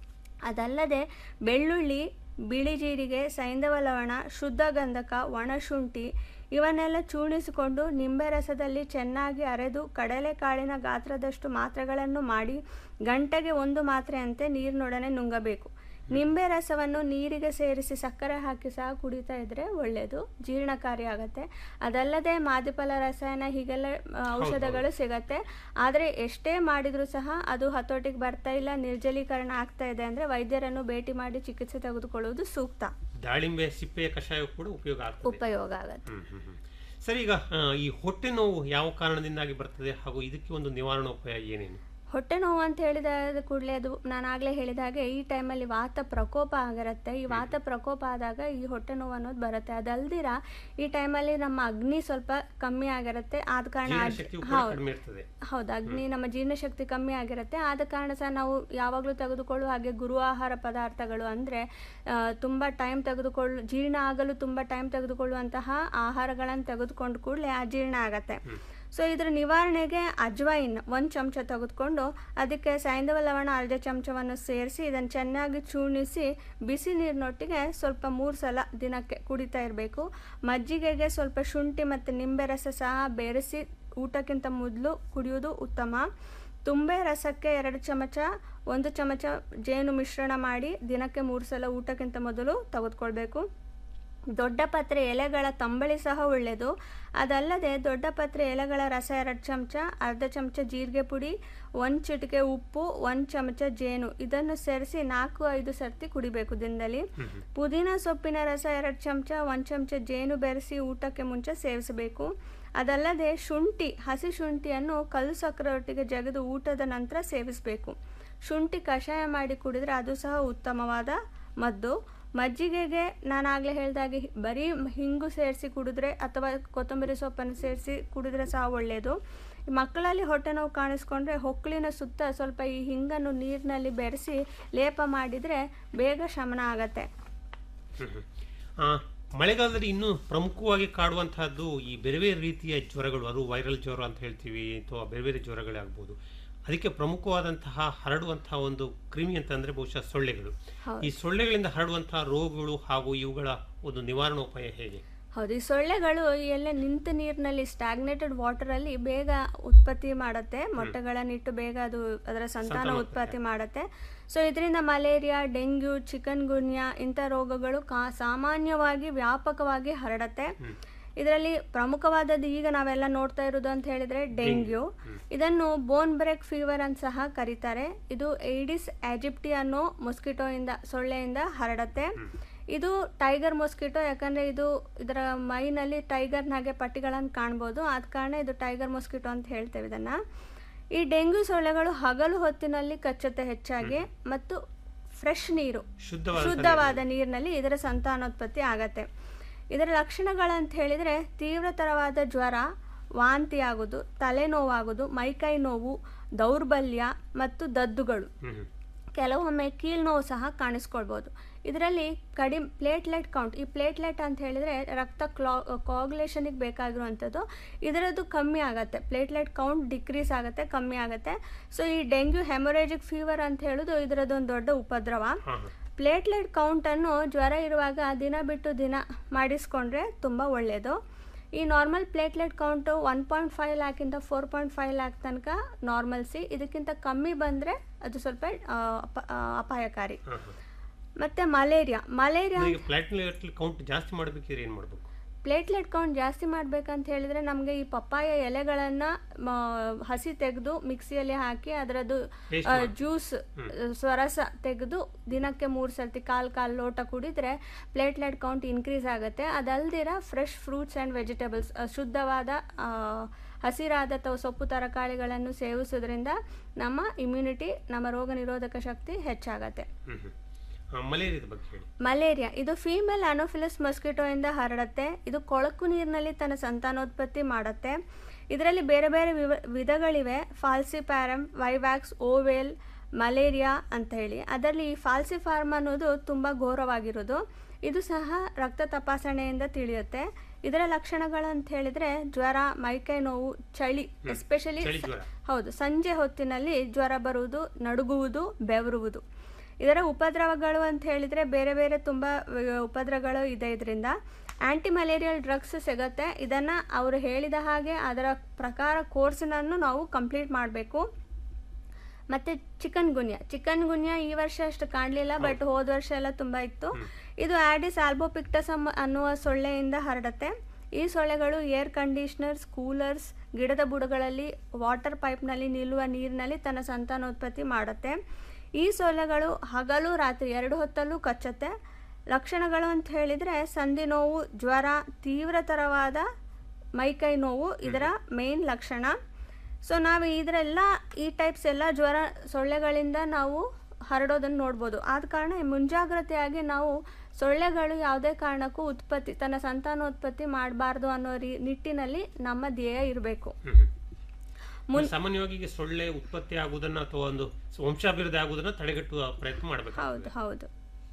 ಅದಲ್ಲದೆ ಬೆಳ್ಳುಳ್ಳಿ ಬಿಳಿ ಜೀರಿಗೆ ಸೈಂಧವ ಲವಣ ಶುದ್ಧ ಗಂಧಕ ಒಣಶುಂಠಿ ಇವನ್ನೆಲ್ಲ ಚೂಣಿಸಿಕೊಂಡು ನಿಂಬೆ ರಸದಲ್ಲಿ ಚೆನ್ನಾಗಿ ಅರೆದು ಕಡಲೆಕಾಳಿನ ಗಾತ್ರದಷ್ಟು ಮಾತ್ರೆಗಳನ್ನು ಮಾಡಿ ಗಂಟೆಗೆ ಒಂದು ಮಾತ್ರೆಯಂತೆ ನೀರಿನೊಡನೆ ನುಂಗಬೇಕು ನಿಂಬೆ ರಸವನ್ನು ನೀರಿಗೆ ಸೇರಿಸಿ ಸಕ್ಕರೆ ಹಾಕಿ ಸಹ ಕುಡಿತಾ ಇದ್ರೆ ಒಳ್ಳೆಯದು ಜೀರ್ಣಕಾರಿ ಆಗುತ್ತೆ ಅದಲ್ಲದೆ ಮಾದಿಫಲ ರಸಾಯನ ಹೀಗೆಲ್ಲ ಆ, ಔಷಧಗಳು ಸಿಗತ್ತೆ ಆದರೆ ಎಷ್ಟೇ ಮಾಡಿದರೂ ಸಹ ಅದು ಹತೋಟಿಗೆ ಬರ್ತಾ ಇಲ್ಲ ನಿರ್ಜಲೀಕರಣ ಆಗ್ತಾ ಇದೆ ಅಂದರೆ ವೈದ್ಯರನ್ನು ಭೇಟಿ ಮಾಡಿ ಚಿಕಿತ್ಸೆ ತೆಗೆದುಕೊಳ್ಳುವುದು ಸೂಕ್ತ ದಾಳಿಂಬೆ ಸಿಪ್ಪೆಯ ಕಷಾಯ ಕೂಡ ಉಪಯೋಗ ಆಗ್ತದೆ ಉಪಯೋಗ ಆಗುತ್ತೆ ಹ್ಮ್, ಹ್ಮ್, ಹ್ಮ್. ಸರಿ ಈಗ ಆ, ಈ ಹೊಟ್ಟೆ ನೋವು ಯಾವ ಕಾರಣದಿಂದಾಗಿ ಬರ್ತದೆ ಹಾಗೂ ಇದಕ್ಕೆ ಒಂದು ನಿವಾರಣೋಪಾಯ ಏನೇನು ಹೊಟ್ಟೆ ನೋವು ಅಂತ ಹೇಳಿದ ಕೂಡಲೇ ಅದು ನಾನು ಆಗಲೇ ಹೇಳಿದ ಹಾಗೆ ಈ ಟೈಮಲ್ಲಿ ವಾತ ಪ್ರಕೋಪ ಆಗಿರುತ್ತೆ ಈ ವಾತ ಪ್ರಕೋಪ ಆದಾಗ ಈ ಹೊಟ್ಟೆ ನೋವು ಅನ್ನೋದು ಬರುತ್ತೆ ಅದಲ್ದಿರ ಈ ಟೈಮಲ್ಲಿ ನಮ್ಮ ಅಗ್ನಿ ಸ್ವಲ್ಪ ಕಮ್ಮಿ ಆಗಿರುತ್ತೆ ಆದ ಕಾರಣ ಅದ್- ಜೀರ್ಣಶಕ್ತಿಯು ಕೂಡ ಹೌದು ಕಡಿಮೆ ಇರ್ತದೆ ಹೌದು ಅಗ್ನಿ ನಮ್ಮ ಜೀರ್ಣಶಕ್ತಿ ಕಮ್ಮಿ ಆಗಿರುತ್ತೆ ಆದ ಕಾರಣ ಸಹ ನಾವು ಯಾವಾಗಲೂ ತೆಗೆದುಕೊಳ್ಳುವ ಹಾಗೆ ಗುರು ಆಹಾರ ಪದಾರ್ಥಗಳು ಅಂದರೆ ತುಂಬ ಟೈಮ್ ತೆಗೆದುಕೊಳ್ಳು ಜೀರ್ಣ ಆಗಲು ತುಂಬ ಟೈಮ್ ತೆಗೆದುಕೊಳ್ಳುವಂತಹ ಆಹಾರಗಳನ್ನು ತೆಗೆದುಕೊಂಡು ಕೂಡಲೇ ಅಜೀರ್ಣ ಆಗತ್ತೆ ಸೊ ಇದರ ನಿವಾರಣೆಗೆ ಅಜ್ವೈನ್ ಒಂದು ಚಮಚ ತೆಗೆದುಕೊಂಡು ಅದಕ್ಕೆ ಸೈಂಧವ ಲವಣ ಅರ್ಧ ಚಮಚವನ್ನು ಸೇರಿಸಿ ಇದನ್ನು ಚೆನ್ನಾಗಿ ಚೂರ್ಣಿಸಿ ಬಿಸಿ ನೀರಿನೊಟ್ಟಿಗೆ ಸ್ವಲ್ಪ ಮೂರು ಸಲ ದಿನಕ್ಕೆ ಕುಡಿತಾ ಇರಬೇಕು ಮಜ್ಜಿಗೆಗೆ ಸ್ವಲ್ಪ ಶುಂಠಿ ಮತ್ತು ನಿಂಬೆ ರಸ ಸಹ ಬೆರೆಸಿ ಊಟಕ್ಕಿಂತ ಮೊದಲು ಕುಡಿಯೋದು ಉತ್ತಮ ತುಂಬೆ ರಸಕ್ಕೆ ಎರಡು ಚಮಚ ಒಂದು ಚಮಚ ಜೇನು ಮಿಶ್ರಣ ಮಾಡಿ ದಿನಕ್ಕೆ ಮೂರು ಸಲ ಊಟಕ್ಕಿಂತ ಮೊದಲು ತೆಗೆದುಕೊಳ್ಬೇಕು ದೊಡ್ಡ ಪತ್ರೆ ಎಲೆಗಳ ತಂಬಳಿ ಸಹ ಒಳ್ಳೆಯದು ಅದಲ್ಲದೆ ದೊಡ್ಡ ಪತ್ರೆ ಎಲೆಗಳ ರಸ ಎರಡು ಚಮಚ ಅರ್ಧ ಚಮಚ ಜೀರಿಗೆ ಪುಡಿ ಒಂದು ಚಿಟಿಕೆ ಉಪ್ಪು ಒಂದು ಚಮಚ ಜೇನು ಇದನ್ನು ಸೇರಿಸಿ ನಾಲ್ಕು ಐದು ಸರ್ತಿ ಕುಡಿಬೇಕು ದಿನದಲ್ಲಿ ಪುದೀನ ಸೊಪ್ಪಿನ ರಸ ಎರಡು ಚಮಚ ಒಂದು ಚಮಚ ಜೇನು ಬೆರೆಸಿ ಊಟಕ್ಕೆ ಮುಂಚೆ ಸೇವಿಸಬೇಕು ಅದಲ್ಲದೆ ಶುಂಠಿ ಹಸಿ ಶುಂಠಿಯನ್ನು ಕಲ್ಲು ಸಕ್ಕರೆಯೊಟ್ಟಿಗೆ ಜಗೆದು ಊಟದ ನಂತರ ಸೇವಿಸಬೇಕು ಶುಂಠಿ ಕಷಾಯ ಮಾಡಿ ಕುಡಿದ್ರೆ ಅದು ಸಹ ಉತ್ತಮವಾದ ಮದ್ದು ಮಜ್ಜಿಗೆಗೆ ನಾನು ಆಗಲೇ ಹೇಳಿದಾಗೆ ಹಿ- ಬರೀ ಹಿಂಗು ಸೇರಿಸಿ ಕುಡಿದ್ರೆ ಅಥವಾ ಕೊತ್ತಂಬರಿ ಸೊಪ್ಪನ್ನು ಸೇರಿಸಿ ಕುಡಿದ್ರೆ ಸಹ ಒಳ್ಳೆಯದು ಮಕ್ಕಳಲ್ಲಿ ಹೊಟ್ಟೆ ನೋವು ಕಾಣಿಸ್ಕೊಂಡ್ರೆ ಹೊಕ್ಕಳಿನ ಸುತ್ತ ಸ್ವಲ್ಪ ಈ ಹಿಂಗನ್ನು ನೀರಿನಲ್ಲಿ ಬೆರೆಸಿ ಲೇಪ ಮಾಡಿದರೆ ಬೇಗ ಶಮನ ಆಗತ್ತೆ ಹ್ಮ್, ಹ್ಮ್. ಆ, ಮಳೆಗಾಲದಲ್ಲಿ ಇನ್ನೂ ಪ್ರಮುಖವಾಗಿ ಕಾಡುವಂತಹದ್ದು ಈ ಬೇರೆ ಬೇರೆ ರೀತಿಯ ಜ್ವರಗಳು ಅದು ವೈರಲ್ ಜ್ವರ ಅಂತ ಹೇಳ್ತೀವಿ ಅಥವಾ ಬೇರೆ ಬೇರೆ ಜ್ವರಗಳೇ ಆಗ್ಬೋದು ಅದಕ್ಕೆ ಪ್ರಮುಖವಾದಂತಹ ಹರಡುವಂತಹ ಒಂದು ಕ್ರಿಮಿ ಅಂತಂದ್ರೆ ಬಹುಶಃ ಸೊಳ್ಳೆಗಳು ಹೌದು. ಈ ಸೊಳ್ಳೆಗಳಿಂದ ಹರಡುವಂತಹ ರೋಗಗಳು ಹಾಗೂ ಇವುಗಳ ಒಂದು ನಿವಾರಣೋಪಾಯ ಹೇಗೆ ಹೌದು ಈ ಸೊಳ್ಳೆಗಳು ಎಲ್ಲ ನಿಂತ ನೀರಿನಲ್ಲಿ ಸ್ಟಾಗ್ನೇಟೆಡ್ ವಾಟರಲ್ಲಿ ಬೇಗ ಉತ್ಪತ್ತಿ ಮಾಡುತ್ತೆ ಮೊಟ್ಟೆಗಳನ್ನಿಟ್ಟು ಬೇಗ ಅದು ಅದರ ಸಂತಾನ ಸಂತಾನೋತ್ಪತ್ತಿ ಉತ್ಪತ್ತಿ ಮಾಡುತ್ತೆ ಸೊ ಇದರಿಂದ ಮಲೇರಿಯಾ ಡೆಂಗ್ಯೂ ಚಿಕನ್ ಗುನ್ಯಾ ಇಂಥ ರೋಗಗಳು ಕಾ ಸಾಮಾನ್ಯವಾಗಿ ವ್ಯಾಪಕವಾಗಿ ಹರಡತ್ತೆ ಇದರಲ್ಲಿ ಪ್ರಮುಖವಾದದ್ದು ಈಗ ನಾವೆಲ್ಲ ನೋಡ್ತಾ ಇರೋದು ಅಂತ ಹೇಳಿದ್ರೆ ಡೆಂಗ್ಯೂ ಇದನ್ನು ಬೋನ್ ಬ್ರೇಕ್ ಫೀವರ್ ಅಂತ ಸಹ ಕರೀತಾರೆ ಇದು ಏಡಿಸ್ ಆಜಿಪ್ಟಿ ಅನ್ನೋ ಮೊಸ್ಕಿಟೋಯಿಂದ ಸೊಳ್ಳೆಯಿಂದ ಹರಡತ್ತೆ ಇದು ಟೈಗರ್ ಮೊಸ್ಕಿಟೋ ಯಾಕಂದ್ರೆ ಇದು ಇದರ ಮೈನಲ್ಲಿ ಟೈಗರ್ನಾಗೆ ಪಟ್ಟಿಗಳನ್ನು ಕಾಣ್ಬೋದು ಆದ ಕಾರಣ ಇದು ಟೈಗರ್ ಮೊಸ್ಕಿಟೋ ಅಂತ ಹೇಳ್ತೇವೆ ಇದನ್ನ ಈ ಡೆಂಗ್ಯೂ ಸೊಳ್ಳೆಗಳು ಹಗಲು ಹೊತ್ತಿನಲ್ಲಿ ಕಚ್ಚುತ್ತೆ ಹೆಚ್ಚಾಗಿ ಮತ್ತು ಫ್ರೆಶ್ ನೀರು ಶುದ್ಧವಾದ ಶುದ್ಧವಾದ ನೀರಿನಲ್ಲಿ ಇದರ ಸಂತಾನೋತ್ಪತ್ತಿ ಆಗತ್ತೆ ಇದರ ಲಕ್ಷಣಗಳಂತ ಹೇಳಿದರೆ ತೀವ್ರತರವಾದ ಜ್ವರ ವಾಂತಿ ಆಗೋದು ತಲೆನೋವಾಗೋದು ಮೈಕೈ ನೋವು ದೌರ್ಬಲ್ಯ ಮತ್ತು ದದ್ದುಗಳು ಹ್ಮ್ ಹ್ಮ್. ಕೆಲವೊಮ್ಮೆ ಕೀಲ್ನೋವು ಸಹ ಕಾಣಿಸ್ಕೊಳ್ಬೋದು ಇದರಲ್ಲಿ ಕಡಿಮೆ ಪ್ಲೇಟ್ಲೆಟ್ ಕೌಂಟ್ ಈ ಪ್ಲೇಟ್ಲೆಟ್ ಅಂತ ಹೇಳಿದರೆ ರಕ್ತ ಕ್ಲಾ ಕಾಗ್ಯುಲೇಷನಿಗೆ ಬೇಕಾಗಿರುವಂಥದ್ದು ಇದರದ್ದು ಕಮ್ಮಿ ಆಗುತ್ತೆ ಪ್ಲೇಟ್ಲೆಟ್ ಕೌಂಟ್ ಡಿಕ್ರೀಸ್ ಆಗುತ್ತೆ ಕಮ್ಮಿ ಆಗುತ್ತೆ ಸೊ ಈ ಡೆಂಗ್ಯೂ ಹೆಮೊರೇಜಿಕ್ ಫೀವರ್ ಅಂತ ಹೇಳೋದು ಇದರದ್ದೊಂದು ದೊಡ್ಡ ಉಪದ್ರವ ಹಾ ಹಾ ಪ್ಲೇಟ್ಲೆಟ್ ಕೌಂಟನ್ನು ಜ್ವರ ಇರುವಾಗ ದಿನ ಬಿಟ್ಟು ದಿನ ಮಾಡಿಸ್ಕೊಂಡ್ರೆ ತುಂಬ ಒಳ್ಳೆಯದು ಈ normal platelet count one point five ಲ್ಯಾಕಿಂದ ಫೋರ್ ಪಾಯಿಂಟ್ ಫೈವ್ ಲ್ಯಾಕ್ ತನಕ ನಾರ್ಮಲ್ಸಿ ಇದಕ್ಕಿಂತ ಕಮ್ಮಿ ಬಂದರೆ ಅದು ಸ್ವಲ್ಪ ಆ, ಅಪ- ಆ, ಅಪಾಯಕಾರಿ ಹಾ ಹಾ ಮತ್ತು ಮಲೇರಿಯಾ ಮಲೇರಿಯಾ ಈಗ ಪ್ಲಾಟ್ಲೆಟ್ ಕೌಂಟ್ ಜಾಸ್ತಿ ಮಾಡ್ಬೇಕಿದ್ರೆ ಏನ್ ಮಾಡ್ಬೇಕು ಪ್ಲೇಟ್ಲೆಟ್ ಕೌಂಟ್ ಜಾಸ್ತಿ ಮಾಡ್ಬೇಕಂತ ಹೇಳಿದ್ರೆ ನಮಗೆ ಈ ಪಪ್ಪಾಯ ಎಲೆಗಳನ್ನು ಹಸಿ ತೆಗೆದು ಮಿಕ್ಸಿಯಲ್ಲಿ ಹಾಕಿ ಅದರದ್ದು Paste ಮಾಡಿ. ಜ್ಯೂಸ್ ಸ್ವರಸ ತೆಗೆದು ದಿನಕ್ಕೆ ಮೂರು ಸರ್ತಿ ಕಾಲು ಕಾಲು ಲೋಟ ಕುಡಿದ್ರೆ ಪ್ಲೇಟ್ಲೆಟ್ ಕೌಂಟ್ ಇನ್ಕ್ರೀಸ್ ಆಗುತ್ತೆ ಅದಲ್ದಿರ ಫ್ರೆಶ್ ಫ್ರೂಟ್ಸ್ ಆ್ಯಂಡ್ ವೆಜಿಟೇಬಲ್ಸ್ ಶುದ್ಧವಾದ ಆ, ಹಸಿರಾದ ಅಥವಾ ಸೊಪ್ಪು ತರಕಾರಿಗಳನ್ನು ಸೇವಿಸೋದ್ರಿಂದ ನಮ್ಮ ಇಮ್ಯುನಿಟಿ ನಮ್ಮ ರೋಗ ನಿರೋಧಕ ಶಕ್ತಿ ಹೆಚ್ಚಾಗತ್ತೆ ಹ್ಮ್ ಹ್ಮ್ ಆ, ಮಲೇರಿಯಾದ ಬಗ್ಗೆ ಹೇಳಿ ಮಲೇರಿಯಾ ಇದು ಫೀಮೇಲ್ ಅನೋಫಿಲಸ್ ಮೊಸ್ಕಿಟೋ ಇಂದ ಹರಡುತ್ತೆ ಇದು ಕೊಳಕು ನೀರಿನಲ್ಲಿ ತನ್ನ ಸಂತಾನೋತ್ಪತ್ತಿ ಮಾಡುತ್ತೆ ಇದರಲ್ಲಿ ಬೇರೆ ಬೇರೆ ವಿವ ವಿಧಗಳಿವೆ ಫಾಲ್ಸಿಪ್ಯಾರಮ್ ವೈವ್ಯಾಕ್ಸ್ ಓವೆಲ್ ಮಲೇರಿಯಾ ಅಂತ ಹೇಳಿ ಅದರಲ್ಲಿ ಈ ಫಾಲ್ಸಿಫಾರ್ಮ್ ಅನ್ನೋದು ತುಂಬ ಘೋರವಾಗಿರೋದು ಇದು ಸಹ ರಕ್ತ ತಪಾಸಣೆಯಿಂದ ತಿಳಿಯುತ್ತೆ ಇದರ ಲಕ್ಷಣಗಳು ಅಂತ ಹೇಳಿದ್ರೆ ಜ್ವರ ಮೈಕೈ ನೋವು ಚಳಿ ಎಸ್ಪೆಷಲಿ ಚಳಿ ಜ್ವರ. ಹೌದು ಸಂಜೆ ಹೊತ್ತಿನಲ್ಲಿ ಜ್ವರ ಬರುವುದು ನಡುಗುವುದು ಬೆವರುವುದು ಇದರ ಉಪದ್ರವಗಳು ಅಂತ ಹೇಳಿದರೆ ಬೇರೆ ಬೇರೆ ತುಂಬ ಉಪದ್ರವಗಳು ಇದೆ ಇದರಿಂದ ಆ್ಯಂಟಿ ಮಲೇರಿಯಲ್ ಡ್ರಗ್ಸ್ ಸಿಗುತ್ತೆ ಇದನ್ನು ಅವರು ಹೇಳಿದ ಹಾಗೆ ಅದರ ಪ್ರಕಾರ ಕೋರ್ಸನ್ನು ನಾವು ಕಂಪ್ಲೀಟ್ ಮಾಡಬೇಕು ಮತ್ತು ಚಿಕನ್ ಗುನ್ಯಾ ಚಿಕನ್ ಗುನ್ಯಾ ಈ ವರ್ಷ ಅಷ್ಟು ಕಾಣಲಿಲ್ಲ ಬಟ್ ಹೋದ ವರ್ಷ ಎಲ್ಲ ತುಂಬ ಇತ್ತು ಇದು ಆ್ಯಡಿಸ್ ಆಲ್ಬೋಪಿಕ್ಟಸಮ್ ಅನ್ನುವ ಸೊಳ್ಳೆಯಿಂದ ಹರಡುತ್ತೆ ಈ ಸೊಳ್ಳೆಗಳು ಏರ್ ಕಂಡೀಷ್ನರ್ಸ್ ಕೂಲರ್ಸ್ ಗಿಡದ ಬುಡಗಳಲ್ಲಿ ವಾಟರ್ ಪೈಪ್ನಲ್ಲಿ ನಿಲ್ಲುವ ನೀರಿನಲ್ಲಿ ತನ್ನ ಸಂತಾನೋತ್ಪತ್ತಿ ಮಾಡುತ್ತೆ ಈ ಸೊಳ್ಳೆಗಳು ಹಗಲು ರಾತ್ರಿ ಎರಡು ಹೊತ್ತಲ್ಲೂ ಕಚ್ಚುತ್ತೆ ಲಕ್ಷಣಗಳು ಅಂತ ಹೇಳಿದರೆ ಸಂಧಿ ನೋವು ಜ್ವರ ತೀವ್ರತರವಾದ ಮೈಕೈ ನೋವು ಇದರ ಮೇನ್ ಲಕ್ಷಣ ಸೊ ನಾವು ಇದರೆಲ್ಲ ಈ ಟೈಪ್ಸ್ ಎಲ್ಲ ಜ್ವರ ಸೊಳ್ಳೆಗಳಿಂದ ನಾವು ಹರಡೋದನ್ನು ನೋಡ್ಬೋದು ಆದ ಕಾರಣ ಮುಂಜಾಗ್ರತೆಯಾಗಿ ನಾವು ಸೊಳ್ಳೆಗಳು ಯಾವುದೇ ಕಾರಣಕ್ಕೂ ಉತ್ಪತ್ತಿ ತನ್ನ ಸಂತಾನೋತ್ಪತ್ತಿ ಮಾಡಬಾರ್ದು ಅನ್ನೋ ರೀ ನಿಟ್ಟಿನಲ್ಲಿ ನಮ್ಮ ಧ್ಯೇಯ ಇರಬೇಕು ಹ್ಮ್ ಹ್ಮ್. ಸಾಮಾನ್ಯವಾಗಿ ಈಗ ಸೊಳ್ಳೆ ಉತ್ಪತ್ತಿ ಆಗುವುದನ್ನ ಅಥವಾ ಒಂದು ವಂಶಾಭಿವೃದ್ಧಿ ಆಗುವುದನ್ನ ತಡೆಗಟ್ಟುವ ಪ್ರಯತ್ನ ಮಾಡಬೇಕು ಹೌದು ಹೌದು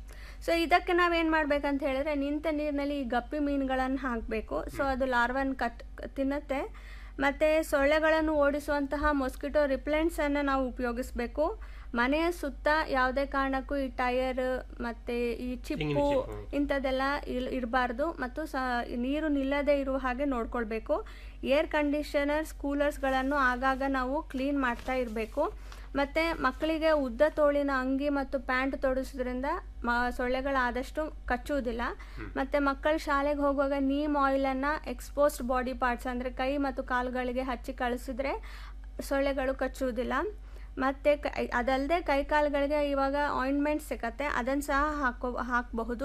ಸೊ ಇದಕ್ಕೆ ನಾವೇನು ಮಾಡ್ಬೇಕಂತ ಹೇಳಿದ್ರೆ ನಿಂತ ನೀರಿನಲ್ಲಿ ಈ ಗಪ್ಪಿ ಮೀನುಗಳನ್ನು ಹಾಕಬೇಕು ಸೊ ಅದು ಲಾರ್ವನ್ ಕಟ್ ತಿನ್ನುತ್ತೆ ಮತ್ತು ಸೊಳ್ಳೆಗಳನ್ನು ಓಡಿಸುವಂತಹ ಮೊಸ್ಕಿಟೋ ರಿಪ್ಲೆಂಟ್ಸನ್ನು ನಾವು ಉಪಯೋಗಿಸ್ಬೇಕು ಮನೆಯ ಸುತ್ತ ಯಾವುದೇ ಕಾರಣಕ್ಕೂ ಈ ಟೈರ್ ಮತ್ತು ಈ ಚಿಪ್ಪು ಚಿಪ್ಪು. ಇಂಥದ್ದೆಲ್ಲ ಇಲ್ ಇರಬಾರ್ದು ಮತ್ತು ಸ ನೀರು ನಿಲ್ಲದೆ ಇರುವ ಹಾಗೆ ನೋಡ್ಕೊಳ್ಬೇಕು ಏರ್ ಕಂಡೀಷನರ್ಸ್ ಕೂಲರ್ಸ್ಗಳನ್ನು ಆಗಾಗ ನಾವು ಕ್ಲೀನ್ ಮಾಡ್ತಾ ಇರಬೇಕು ಮತ್ತು ಮಕ್ಕಳಿಗೆ ಉದ್ದ ತೋಳಿನ ಅಂಗಿ ಮತ್ತು ಪ್ಯಾಂಟ್ ತೊಡಿಸೋದ್ರಿಂದ ಮ ಸೊಳ್ಳೆಗಳು ಆದಷ್ಟು ಕಚ್ಚುವುದಿಲ್ಲ ಮತ್ತು ಮಕ್ಕಳು ಶಾಲೆಗೆ ಹೋಗುವಾಗ ನೀಮ್ ಆಯಿಲನ್ನು ಎಕ್ಸ್ಪೋಸ್ಡ್ ಬಾಡಿ ಪಾರ್ಟ್ಸ್ ಅಂದರೆ ಕೈ ಮತ್ತು ಕಾಲುಗಳಿಗೆ ಹಚ್ಚಿ ಕಳಿಸಿದ್ರೆ ಸೊಳ್ಳೆಗಳು ಕಚ್ಚುವುದಿಲ್ಲ ಮತ್ತು ಕೈ ಅದಲ್ಲದೆ ಕೈ ಕಾಲುಗಳಿಗೆ ಇವಾಗ ಆಯಿಂಟ್ಮೆಂಟ್ ಸಿಗತ್ತೆ ಅದನ್ನು ಸಹ ಹಾಕೋ ಹಾಕಬಹುದು